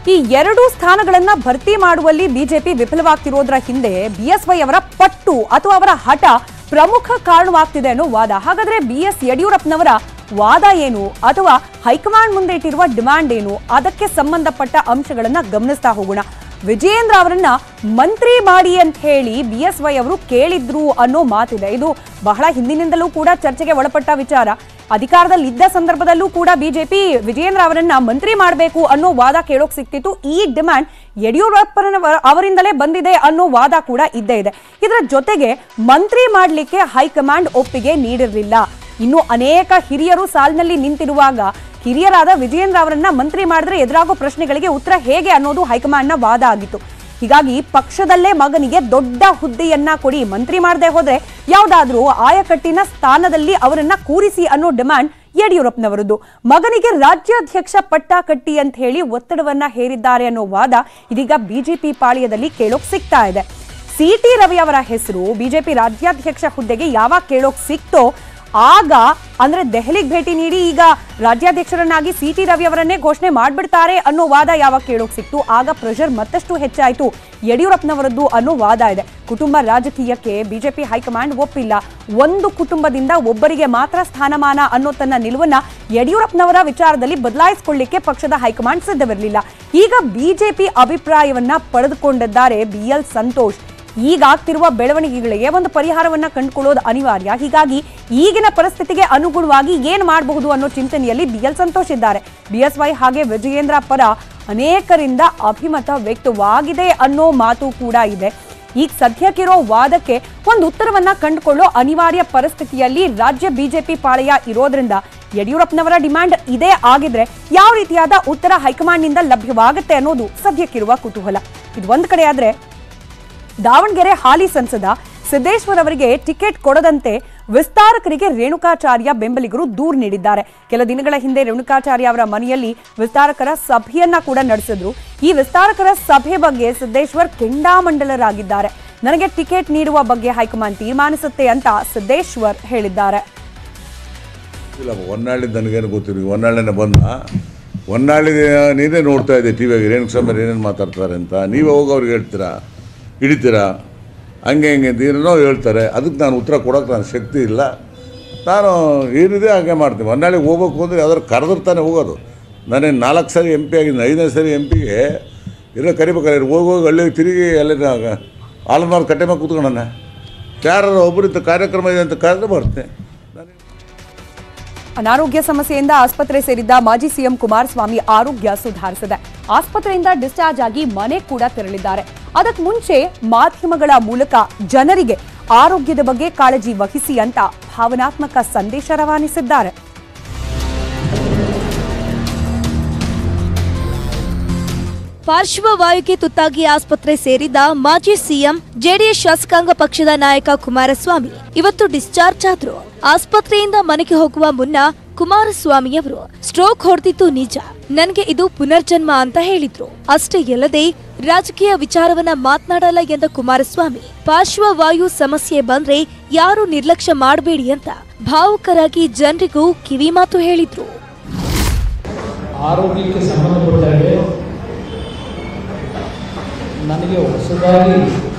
ಈ ಎರಡು ಸ್ಥಾನಗಳನ್ನ ಭರ್ತಿ ಮಾಡುವಲ್ಲಿ ಬಿಜೆಪಿ ವಿಫಲವಾಗ್ತಿರೋದ್ರ ಹಿಂದೆ ಬಿಎಸ್ವೈ ಅವರ ಪಟ್ಟು ಅಥವಾ ಅವರ ಹಠ ಪ್ರಮುಖ ಕಾರಣವಾಗ್ತಿದೆ ಅನ್ನೋ ವಾದ ಹಾಗಾದ್ರೆ ಬಿ ಎಸ್ ಯಡಿಯೂರಪ್ಪನವರ ವಾದ ಏನು ಅಥವಾ ಹೈಕಮಾಂಡ್ ಮುಂದೆ ಇಟ್ಟಿರುವ ಡಿಮಾಂಡ್ ಏನು ಅದಕ್ಕೆ ಸಂಬಂಧಪಟ್ಟ ಅಂಶಗಳನ್ನ ಗಮನಿಸ್ತಾ ಹೋಗೋಣ ವಿಜಯೇಂದ್ರ ಅವರನ್ನ ಮಂತ್ರಿ ಮಾಡಿ ಅಂತ ಹೇಳಿ ಬಿ ಎಸ್ ವೈ ಅವರು ಕೇಳಿದ್ರು ಅನ್ನೋ ಮಾತಿದೆ ಇದು ಬಹಳ ಹಿಂದಿನಿಂದಲೂ ಕೂಡ ಚರ್ಚೆಗೆ ಒಳಪಟ್ಟ ವಿಚಾರ ಅಧಿಕಾರದಲ್ಲಿ ಇದ್ದ ಸಂದರ್ಭದಲ್ಲೂ ಕೂಡ ಬಿಜೆಪಿ ವಿಜಯೇಂದ್ರ ಅವರನ್ನ ಮಂತ್ರಿ ಮಾಡಬೇಕು ಅನ್ನೋ ವಾದ ಕೇಳೋಕ್ ಸಿಕ್ತಿತ್ತು ಈ ಡಿಮ್ಯಾಂಡ್ ಯಡಿಯೂರಪ್ಪನ ಅವರಿಂದಲೇ ಬಂದಿದೆ ಅನ್ನೋ ವಾದ ಕೂಡ ಇದ್ದೇ ಇದೆ ಇದರ ಜೊತೆಗೆ ಮಂತ್ರಿ ಮಾಡಲಿಕ್ಕೆ ಹೈಕಮಾಂಡ್ ಒಪ್ಪಿಗೆ ನೀಡಿರಲಿಲ್ಲ ಇನ್ನು ಅನೇಕ ಹಿರಿಯರು ಸಾಲಿನಲ್ಲಿ ನಿಂತಿರುವಾಗ ಹಿರಿಯರಾದ ವಿಜಯೇಂದ್ರ ಅವರನ್ನ ಮಂತ್ರಿ ಮಾಡಿದ್ರೆ ಎದುರಾಗೋ ಪ್ರಶ್ನೆಗಳಿಗೆ ಉತ್ತರ ಹೇಗೆ ಅನ್ನೋದು ಹೈಕಮಾಂಡ್ನ ವಾದ ಆಗಿತ್ತು ಹೀಗಾಗಿ ಪಕ್ಷದಲ್ಲೇ ಮಗನಿಗೆ ದೊಡ್ಡ ಹುದ್ದೆಯನ್ನ ಕೊಡಿ ಮಂತ್ರಿ ಮಾಡದೆ ಹೋದ್ರೆ ಯಾವ್ದಾದ್ರೂ ಆಯಕಟ್ಟಿನ ಸ್ಥಾನದಲ್ಲಿ ಅವರನ್ನ ಕೂರಿಸಿ ಅನ್ನೋ ಡಿಮ್ಯಾಂಡ್ ಯಡಿಯೂರಪ್ಪನವರದ್ದು ಮಗನಿಗೆ ರಾಜ್ಯಾಧ್ಯಕ್ಷ ಪಟ್ಟ ಕಟ್ಟಿ ಅಂತ ಹೇಳಿ ಒತ್ತಡವನ್ನ ಹೇರಿದ್ದಾರೆ ಅನ್ನೋ ವಾದ ಇದೀಗ ಬಿಜೆಪಿ ಪಾಳ್ಯದಲ್ಲಿ ಕೇಳೋಕ್ ಸಿಗ್ತಾ ಇದೆ ಸಿ ಟಿ ರವಿ ಅವರ ಹೆಸರು ಬಿಜೆಪಿ ರಾಜ್ಯಾಧ್ಯಕ್ಷ ಹುದ್ದೆಗೆ ಯಾವಾಗ ಕೇಳೋಕ್ ಸಿಕ್ತೋ ಆಗ ಅಂದ್ರೆ ದೆಹಲಿಗೆ ಭೇಟಿ ನೀಡಿ ಈಗ ರಾಜ್ಯಾಧ್ಯಕ್ಷರನ್ನಾಗಿ ಸಿ ಟಿ ರವಿ ಅವರನ್ನೇ ಘೋಷಣೆ ಮಾಡ್ಬಿಡ್ತಾರೆ ಅನ್ನೋ ವಾದ ಯಾವಾಗ ಕೇಳೋಕ್ ಸಿಕ್ತು ಆಗ ಪ್ರೆಷರ್ ಮತ್ತಷ್ಟು ಹೆಚ್ಚಾಯಿತು ಯಡಿಯೂರಪ್ಪನವರದ್ದು ಅನ್ನೋ ವಾದ ಇದೆ ಕುಟುಂಬ ರಾಜಕೀಯಕ್ಕೆ ಬಿಜೆಪಿ ಹೈಕಮಾಂಡ್ ಒಪ್ಪಿಲ್ಲ ಒಂದು ಕುಟುಂಬದಿಂದ ಒಬ್ಬರಿಗೆ ಮಾತ್ರ ಸ್ಥಾನಮಾನ ಅನ್ನೋ ತನ್ನ ನಿಲುವನ್ನ ಯಡಿಯೂರಪ್ಪನವರ ವಿಚಾರದಲ್ಲಿ ಬದಲಾಯಿಸಿಕೊಳ್ಳಿಕ್ಕೆ ಪಕ್ಷದ ಹೈಕಮಾಂಡ್ ಸಿದ್ಧವಿರಲಿಲ್ಲ ಈಗ ಬಿಜೆಪಿ ಅಭಿಪ್ರಾಯವನ್ನ ಪಡೆದುಕೊಂಡಿದ್ದಾರೆ ಬಿ ಎಲ್ ಸಂತೋಷ್ ಈಗ ಆಗ್ತಿರುವ ಬೆಳವಣಿಗೆಗಳಿಗೆ ಒಂದು ಪರಿಹಾರವನ್ನ ಕಂಡುಕೊಳ್ಳೋದು ಅನಿವಾರ್ಯ ಹೀಗಾಗಿ ಈಗಿನ ಪರಿಸ್ಥಿತಿಗೆ ಅನುಗುಣವಾಗಿ ಏನ್ ಮಾಡಬಹುದು ಅನ್ನೋ ಚಿಂತನೆಯಲ್ಲಿ ಬಿ ಎಲ್ ಸಂತೋಷ್ ಇದ್ದಾರೆ ಬಿಎಸ್ವೈ ಹಾಗೆ ವಿಜಯೇಂದ್ರ ಪರ ಅನೇಕರಿಂದ ಅಭಿಮತ ವ್ಯಕ್ತವಾಗಿದೆ ಅನ್ನೋ ಮಾತು ಕೂಡ ಇದೆ ಈಗ ಸದ್ಯಕ್ಕಿರೋ ವಾದಕ್ಕೆ ಒಂದು ಉತ್ತರವನ್ನ ಕಂಡುಕೊಳ್ಳೋ ಅನಿವಾರ್ಯ ಪರಿಸ್ಥಿತಿಯಲ್ಲಿ ರಾಜ್ಯ ಬಿಜೆಪಿ ಪಾಳೆಯ ಇರೋದ್ರಿಂದ ಯಡಿಯೂರಪ್ಪನವರ ಡಿಮ್ಯಾಂಡ್ ಇದೇ ಆಗಿದ್ರೆ ಯಾವ ರೀತಿಯಾದ ಉತ್ತರ ಹೈಕಮಾಂಡ್ನಿಂದ ಲಭ್ಯವಾಗುತ್ತೆ ಅನ್ನೋದು ಸದ್ಯಕ್ಕಿರುವ ಕುತೂಹಲ ಇದು ಒಂದ್ ಕಡೆ ಆದ್ರೆ ದಾವಣಗೆರೆ ಹಾಲಿ ಸಂಸದ ಸಿದ್ದೇಶ್ವರ್ ಅವರಿಗೆ ಟಿಕೆಟ್ ಕೊಡದಂತೆ ವಿಸ್ತಾರಕರಿಗೆ ರೇಣುಕಾಚಾರ್ಯ ಬೆಂಬಲಿಗರು ದೂರು ನೀಡಿದ್ದಾರೆ ಕೆಲ ದಿನಗಳ ಹಿಂದೆ ರೇಣುಕಾಚಾರ್ಯ ಅವರ ಮನೆಯಲ್ಲಿ ವಿಸ್ತಾರಕರ ಸಭೆಯನ್ನ ಕೂಡ ನಡೆಸಿದ್ರು ಈ ವಿಸ್ತಾರಕರ ಸಭೆ ಬಗ್ಗೆ ಸಿದ್ದೇಶ್ವರ್ ಕೆಂಡಾಮಂಡಲರಾಗಿದ್ದಾರೆ ನನಗೆ ಟಿಕೆಟ್ ನೀಡುವ ಬಗ್ಗೆ ಹೈಕಮಾಂಡ್ ತೀರ್ಮಾನಿಸುತ್ತೆ ಅಂತ ಸಿದ್ದೇಶ್ವರ್ ಹೇಳಿದ್ದಾರೆ ಇಲ್ಲ ಹೊನ್ನಾಳಿ ನನಗೇನು ಗೊತ್ತಿಲ್ಲ ಹೊನ್ನಾಳಿನ ಬಂದ ಹೊನ್ನಾಳಿ ನೀನೇ ನೋಡ್ತಾ ಇದ್ದೆ ಟಿ ವಿಯಾಗಿ ರೇಣುಕ ಸ್ವಾಮಿ ಏನೇನು ಮಾತಾಡ್ತಾರೆ ಅಂತ ನೀವೇ ಹೋಗಿ ಅವ್ರಿಗೆ ಹೇಳ್ತೀರಾ ಹಿಡಿತೀರಾ ಹಂಗೆ ಹಿಂಗೆ ಅಂತ ಏನೇನೋ ಹೇಳ್ತಾರೆ ಅದಕ್ಕೆ ನಾನು ಉತ್ತರ ಕೊಡೋಕೆ ನನ್ನ ಶಕ್ತಿ ಇಲ್ಲ ನಾನು ಏನಿದೆ ಹಾಗೆ ಮಾಡ್ತೀನಿ ಹೊನ್ನಾಳಿಗೆ ಹೋಗ್ಬೇಕು ಅಂದರೆ ಯಾವ್ದಾರು ಕರೆದ್ರೆ ತಾನೇ ಹೋಗೋದು ನಾನೇನು ನಾಲ್ಕು ಸರಿ ಎಂ ಪಿ ಆಗಿದ್ದೀನಿ ಐದನೇ ಸರಿ ಎಂ ಪಿಗೆ ಎಲ್ಲ ಕರಿಬೇಕಾದ್ರೆ ಹೋಗಿ ಹೋಗಿ ಹಳ್ಳಿಗೆ ತಿರುಗಿ ಅಲ್ಲಿನ ಆಲಮಾರ್ ಕಟ್ಟೆ ಮೇಲೆ ಕೂತ್ಕೊಂಡಾನೆ ಯಾರು ಒಬ್ಬರಿಂದ ಕಾರ್ಯಕ್ರಮ ಇದೆ ಅಂತ ಕರೆದ್ರೆ ಬರ್ತೀನಿ ಅನಾರೋಗ್ಯ ಸಮಸ್ಯೆಯಿಂದ ಆಸ್ಪತ್ರೆ ಸೇರಿದ್ದ ಮಾಜಿ ಸಿಎಂ ಕುಮಾರಸ್ವಾಮಿ ಆರೋಗ್ಯ ಸುಧಾರಿಸಿದೆ ಆಸ್ಪತ್ರೆಯಿಂದ ಡಿಸ್ಚಾರ್ಜ್ ಆಗಿ ಮನೆ ಕೂಡ ತೆರಳಿದ್ದಾರೆ ಅದಕ್ಕೆ ಮುಂಚೆ ಮಾಧ್ಯಮಗಳ ಮೂಲಕ ಜನರಿಗೆ ಆರೋಗ್ಯದ ಬಗ್ಗೆ ಕಾಳಜಿ ವಹಿಸಿ ಅಂತ ಭಾವನಾತ್ಮಕ ಸಂದೇಶ ರವಾನಿಸಿದ್ದಾರೆ ಪಾರ್ಶ್ವವಾಯುಗೆ ತುತ್ತಾಗಿ ಆಸ್ಪತ್ರೆ ಸೇರಿದ್ದ ಮಾಜಿ ಸಿಎಂ ಜೆಡಿಎಸ್ ಶಾಸಕಾಂಗ ಪಕ್ಷದ ನಾಯಕ ಕುಮಾರಸ್ವಾಮಿ ಇವತ್ತು ಡಿಸ್ಚಾರ್ಜ್ ಆದ್ರು ಆಸ್ಪತ್ರೆಯಿಂದ ಮನೆಗೆ ಹೋಗುವ ಮುನ್ನ ಕುಮಾರಸ್ವಾಮಿಯವರು ಸ್ಟ್ರೋಕ್ ಹೊಡೆದಿದ್ದು ನಿಜ ನನಗೆ ಇದು ಪುನರ್ಜನ್ಮ ಅಂತ ಹೇಳಿದ್ರು ಅಷ್ಟೇ ಅಲ್ಲದೆ ರಾಜಕೀಯ ವಿಚಾರವನ್ನ ಮಾತನಾಡಲ್ಲ ಎಂದ ಕುಮಾರಸ್ವಾಮಿ ಪಾರ್ಶ್ವವಾಯು ಸಮಸ್ಯೆ ಬಂದ್ರೆ ಯಾರು ನಿರ್ಲಕ್ಷ್ಯ ಮಾಡಬೇಡಿ ಅಂತ ಭಾವುಕರಾಗಿ ಜನರಿಗೂ ಕಿವಿಮಾತು ಹೇಳಿದ್ರು ಆರೋಗ್ಯಕ್ಕೆ ಸಂಬಂಧಪಟ್ಟ ಹಾಗೆ ನನಗೆ ಹೊಸದಾಗಿ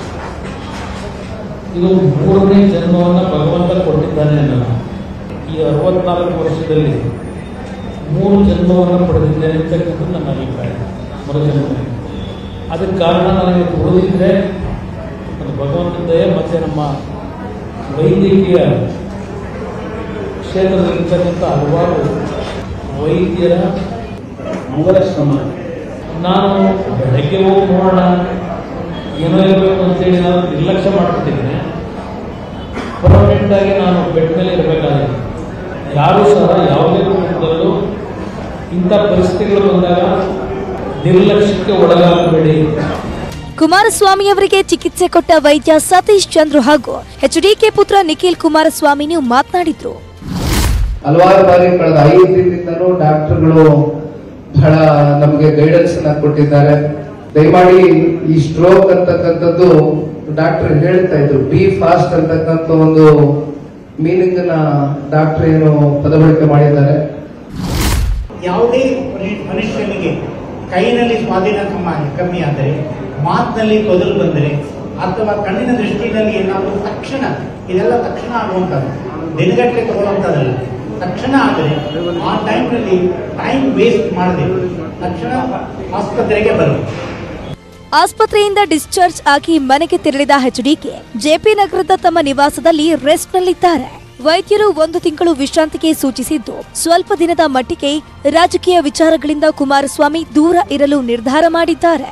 ಇದು ಮೂರನೇ ಜನ್ಮವನ್ನು ಭಗವಂತ ಕೊಟ್ಟಿದ್ದಾನೆ ಅನ್ನಲ್ಲ ಈ ಅರವತ್ನಾಲ್ಕು ವರ್ಷದಲ್ಲಿ ಮೂರು ಜನ್ಮವನ್ನು ಪಡೆದಿದ್ದೇನೆ ಅಂತಕ್ಕಂಥದ್ದು ನನ್ನ ಅಭಿಪ್ರಾಯ ಮರುಜನ್ಮ ಅದಕ್ಕೆ ಕಾರಣ ನನಗೆ ಉಳಿದಿದ್ರೆ ಅದು ಭಗವಂತನ ದಯ ಮತ್ತು ನಮ್ಮ ವೈದ್ಯಕೀಯ ಕ್ಷೇತ್ರದಲ್ಲಿರ್ತಕ್ಕಂಥ ಹಲವಾರು ವೈದ್ಯರ ಮೊದಲ ಶ್ರಮ ನಾನು ಬೆಳಗ್ಗೆ ಹೋಗಿ ನೋಡೋಣ ಏನೋ ಇರಬೇಕು ಅಂತೇಳಿ ನಾನು ನಿರ್ಲಕ್ಷ್ಯ ಮಾಡ್ತಿದ್ದೇನೆ ಪರ್ಮನೆಂಟ್ ಆಗಿ ನಾನು ಬೆಡ್ ಮೇಲೆ ಇರಬೇಕಾಗಿದೆ ಯಾರೂ ಸಹ ಯಾವುದೇ ಕುಟುಂಬದಲ್ಲೂ ಇಂಥ ಪರಿಸ್ಥಿತಿಗಳು ಬಂದಾಗ ನಿರ್ಲಕ್ಷ್ಯಕ್ಕೆ ಒಳಗಾಗಬೇಡಿ ಕುಮಾರಸ್ವಾಮಿ ಅವರಿಗೆ ಚಿಕಿತ್ಸೆ ಕೊಟ್ಟ ವೈದ್ಯ ಸತೀಶ್ ಚಂದ್ರು ಹಾಗೂ ಎಚ್ಡಿಕೆ ಪುತ್ರ ನಿಖಿಲ್ ಕುಮಾರಸ್ವಾಮಿನೂ ಮಾತನಾಡಿದ್ರು ಹಲವಾರು ಬಾರಿ ಕಳೆದ ಐದು ದಿನದಿಂದಲೂ ಡಾಕ್ಟರ್ಗಳು ಬಹಳ ನಮಗೆ ಗೈಡೆನ್ಸ್ ಅನ್ನ ಕೊಟ್ಟಿದ್ದಾರೆ ದಯಮಾಡಿ ಈ ಸ್ಟ್ರೋಕ್ ಅಂತಕ್ಕಂಥದ್ದು ಡಾಕ್ಟರ್ ಹೇಳ್ತಾ ಇದ್ರು ಬಿ ಫಾಸ್ಟ್ ಅಂತಕ್ಕಂಥ ಒಂದು ಮೀನಿಂಗ್ ನ ಡಾಕ್ಟರ್ ಏನು ಪದಬಳಕೆ ಮಾಡಿದ್ದಾರೆ ಯಾವುದೇ ಮನುಷ್ಯನಿಗೆ ಕೈನಲ್ಲಿ ಸ್ವಾಧೀನ ಕಮ್ಮ ಕಮ್ಮಿ ಆದರೆ ಮಾತಿನಲ್ಲಿ ತೊದಲು ಬಂದರೆ ಅಥವಾ ಕಣ್ಣಿನ ದೃಷ್ಟಿನಲ್ಲಿ ಏನಾದರೂ ತಕ್ಷಣ ಇದೆಲ್ಲ ತಕ್ಷಣ ಆಗುವಂಥದ್ದು ದಿನಗಟ್ಟಲೆ ತಗೊಳ್ಳುವಂಥದ್ದಲ್ಲ ತಕ್ಷಣ ಆದರೆ ಆ ಟೈಮ್ನಲ್ಲಿ ಟೈಮ್ ವೇಸ್ಟ್ ಮಾಡದೆ ತಕ್ಷಣ ಆಸ್ಪತ್ರೆಗೆ ಬರಬೇಕು ಆಸ್ಪತ್ರೆಯಿಂದ ಡಿಸ್ಚಾರ್ಜ್ ಆಗಿ ಮನೆಗೆ ತೆರಳಿದ ಎಚ್ಡಿಕೆ ಜೆಪಿ ನಗರದ ತಮ್ಮ ನಿವಾಸದಲ್ಲಿ ರೆಸ್ಟ್ನಲ್ಲಿದ್ದಾರೆ ವೈದ್ಯರು ಒಂದು ತಿಂಗಳು ವಿಶ್ರಾಂತಿಗೆ ಸೂಚಿಸಿದ್ದು ಸ್ವಲ್ಪ ದಿನದ ಮಟ್ಟಿಗೆ ರಾಜಕೀಯ ವಿಚಾರಗಳಿಂದ ಕುಮಾರಸ್ವಾಮಿ ದೂರ ಇರಲು ನಿರ್ಧಾರ ಮಾಡಿದ್ದಾರೆ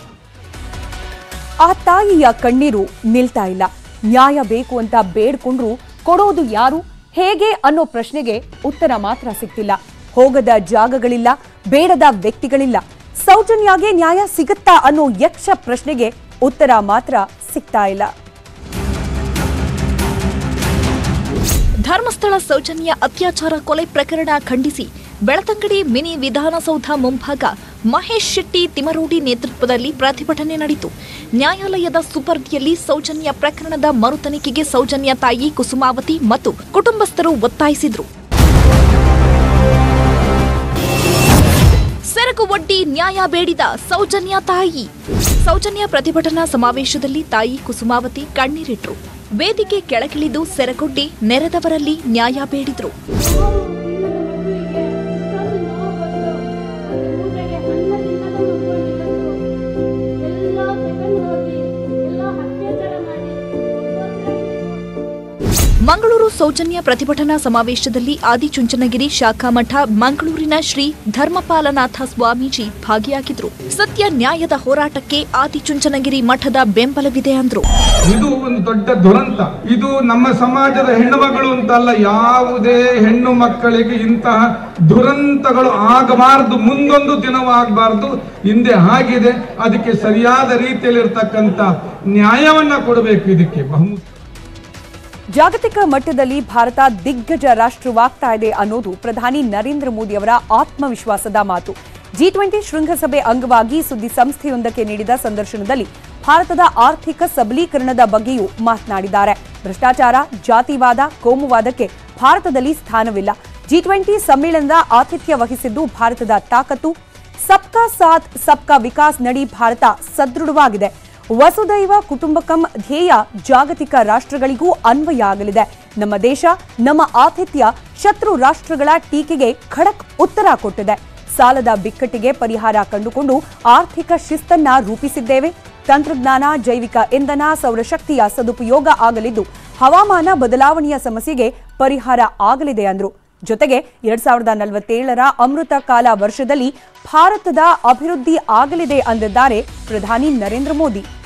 ಆ ತಾಯಿಯ ಕಣ್ಣೀರು ನಿಲ್ತಾ ಇಲ್ಲ ನ್ಯಾಯ ಬೇಕು ಅಂತ ಬೇಡ್ಕೊಂಡ್ರು ಕೊಡೋದು ಯಾರು ಹೇಗೆ ಅನ್ನೋ ಪ್ರಶ್ನೆಗೆ ಉತ್ತರ ಮಾತ್ರ ಸಿಗ್ತಿಲ್ಲ ಹೋಗದ ಜಾಗಗಳಿಲ್ಲ ಬೇಡದ ವ್ಯಕ್ತಿಗಳಿಲ್ಲ ಸೌಜನ್ಯಾಗೆ ನ್ಯಾಯ ಸಿಗುತ್ತಾ ಅನ್ನೋ ಯಕ್ಷ ಪ್ರಶ್ನೆಗೆ ಉತ್ತರ ಮಾತ್ರ ಸಿಗ್ತಾ ಇಲ್ಲ ಧರ್ಮಸ್ಥಳ ಸೌಜನ್ಯ ಅತ್ಯಾಚಾರ ಕೊಲೆ ಪ್ರಕರಣ ಖಂಡಿಸಿ ಬೆಳತಂಗಡಿ ಮಿನಿ ವಿಧಾನಸೌಧ ಮುಂಭಾಗ ಮಹೇಶ್ ಶೆಟ್ಟಿ ತಿಮರೋಡಿ ನೇತೃತ್ವದಲ್ಲಿ ಪ್ರತಿಭಟನೆ ನಡೆಯಿತು ನ್ಯಾಯಾಲಯದ ಸುಪರ್ದಿಯಲ್ಲಿ ಸೌಜನ್ಯ ಪ್ರಕರಣದ ಮರುತನಿಖೆಗೆ ಸೌಜನ್ಯ ತಾಯಿ ಕುಸುಮಾವತಿ ಮತ್ತು ಕುಟುಂಬಸ್ಥರು ಒತ್ತಾಯಿಸಿದ್ರು ಸರಕು ಒಡ್ಡಿ ನ್ಯಾಯ ಬೇಡಿದ ಸೌಜನ್ಯ ತಾಯಿ ಸೌಜನ್ಯ ಪ್ರತಿಭಟನಾ ಸಮಾವೇಶದಲ್ಲಿ ತಾಯಿ ಕುಸುಮಾವತಿ ಕಣ್ಣೀರಿಟ್ರು ವೇದಿಕೆ ಕೆಳಗಿಳಿದು ಸೆರಗೊಡ್ಡಿ ನೆರೆದವರಲ್ಲಿ ನ್ಯಾಯ ಬೇಡಿದ್ರು ಮಂಗಳೂರು ಸೌಜನ್ಯ ಪ್ರತಿಭಟನಾ ಸಮಾವೇಶದಲ್ಲಿ ಆದಿಚುಂಚನಗಿರಿ ಶಾಖಾ ಮಠ ಮಂಗಳೂರಿನ ಶ್ರೀ ಧರ್ಮಪಾಲನಾಥ ಸ್ವಾಮೀಜಿ ಭಾಗಿಯಾಗಿದ್ರು ಸತ್ಯ ನ್ಯಾಯದ ಹೋರಾಟಕ್ಕೆ ಆದಿಚುಂಚನಗಿರಿ ಮಠದ ಬೆಂಬಲವಿದೆ ಅಂದ್ರು ಇದು ಒಂದು ದೊಡ್ಡ ದುರಂತ ಇದು ನಮ್ಮ ಸಮಾಜದ ಹೆಣ್ಣು ಮಗಳು ಅಂತಲ್ಲ ಯಾವುದೇ ಹೆಣ್ಣು ಮಕ್ಕಳಿಗೆ ಇಂತಹ ದುರಂತಗಳು ಆಗಬಾರದು ಮುಂದೊಂದು ದಿನವೂ ಆಗಬಾರದು ಹಿಂದೆ ಆಗಿದೆ ಅದಕ್ಕೆ ಸರಿಯಾದ ರೀತಿಯಲ್ಲಿರ್ತಕ್ಕಂಥ ನ್ಯಾಯವನ್ನ ಕೊಡಬೇಕು ಇದಕ್ಕೆ ಬಹುಮುಖ್ಯ ಜಾಗತಿಕ ಮಟ್ಟದಲ್ಲಿ ಭಾರತ ದಿಗ್ಗಜ ರಾಷ್ಟ್ರವಾಗ್ತಾ ಇದೆ ಅನ್ನೋದು ಪ್ರಧಾನಿ ನರೇಂದ್ರ ಮೋದಿ ಅವರ ಆತ್ಮವಿಶ್ವಾಸದ ಮಾತು ಜಿ ಟ್ವೆಂಟಿ ಶೃಂಗಸಭೆ ಅಂಗವಾಗಿ ಸುದ್ದಿ ಸಂಸ್ಥೆಯೊಂದಕ್ಕೆ ನೀಡಿದ ಸಂದರ್ಶನದಲ್ಲಿ ಭಾರತದ ಆರ್ಥಿಕ ಸಬಲೀಕರಣದ ಬಗ್ಗೆಯೂ ಮಾತನಾಡಿದ್ದಾರೆ ಭ್ರಷ್ಟಾಚಾರ ಜಾತಿವಾದ ಕೋಮುವಾದಕ್ಕೆ ಭಾರತದಲ್ಲಿ ಸ್ಥಾನವಿಲ್ಲ ಜಿ ಟ್ವೆಂಟಿ ಸಮ್ಮೇಳನದ ಆತಿಥ್ಯ ವಹಿಸಿದ್ದು ಭಾರತದ ತಾಕತ್ತು ಸಬ್ಕಾ ಸಾಥ್ ಸಬ್ಕಾ ವಿಕಾಸ್ ನಡಿ ಭಾರತ ಸದೃಢವಾಗಿದೆ ವಸುದೈವ ಕುಟುಂಬಕಂ ಧ್ಯೇಯ ಜಾಗತಿಕ ರಾಷ್ಟ್ರಗಳಿಗೂ ಅನ್ವಯ ಆಗಲಿದೆ ನಮ್ಮ ದೇಶ ನಮ್ಮ ಆತಿಥ್ಯ ಶತ್ರು ರಾಷ್ಟ್ರಗಳ ಟೀಕೆಗೆ ಖಡಕ್ ಉತ್ತರ ಕೊಟ್ಟಿದೆ ಸಾಲದ ಬಿಕ್ಕಟ್ಟಿಗೆ ಪರಿಹಾರ ಕಂಡುಕೊಂಡು ಆರ್ಥಿಕ ಶಿಸ್ತನ್ನ ರೂಪಿಸಿದ್ದೇವೆ ತಂತ್ರಜ್ಞಾನ ಜೈವಿಕ ಇಂಧನ ಸೌರಶಕ್ತಿಯ ಸದುಪಯೋಗ ಆಗಲಿದ್ದು ಹವಾಮಾನ ಬದಲಾವಣೆಯ ಸಮಸ್ಯೆಗೆ ಪರಿಹಾರ ಆಗಲಿದೆ ಅಂದ್ರು ಜೊತೆಗೆ ಎರಡ್ ಸಾವಿರದ ನಲವತ್ತೇಳರ ಅಮೃತ ಕಾಲ ವರ್ಷದಲ್ಲಿ ಭಾರತದ ಅಭಿವೃದ್ಧಿ ಆಗಲಿದೆ ಅಂದಿದ್ದಾರೆ ಪ್ರಧಾನಿ ನರೇಂದ್ರ ಮೋದಿ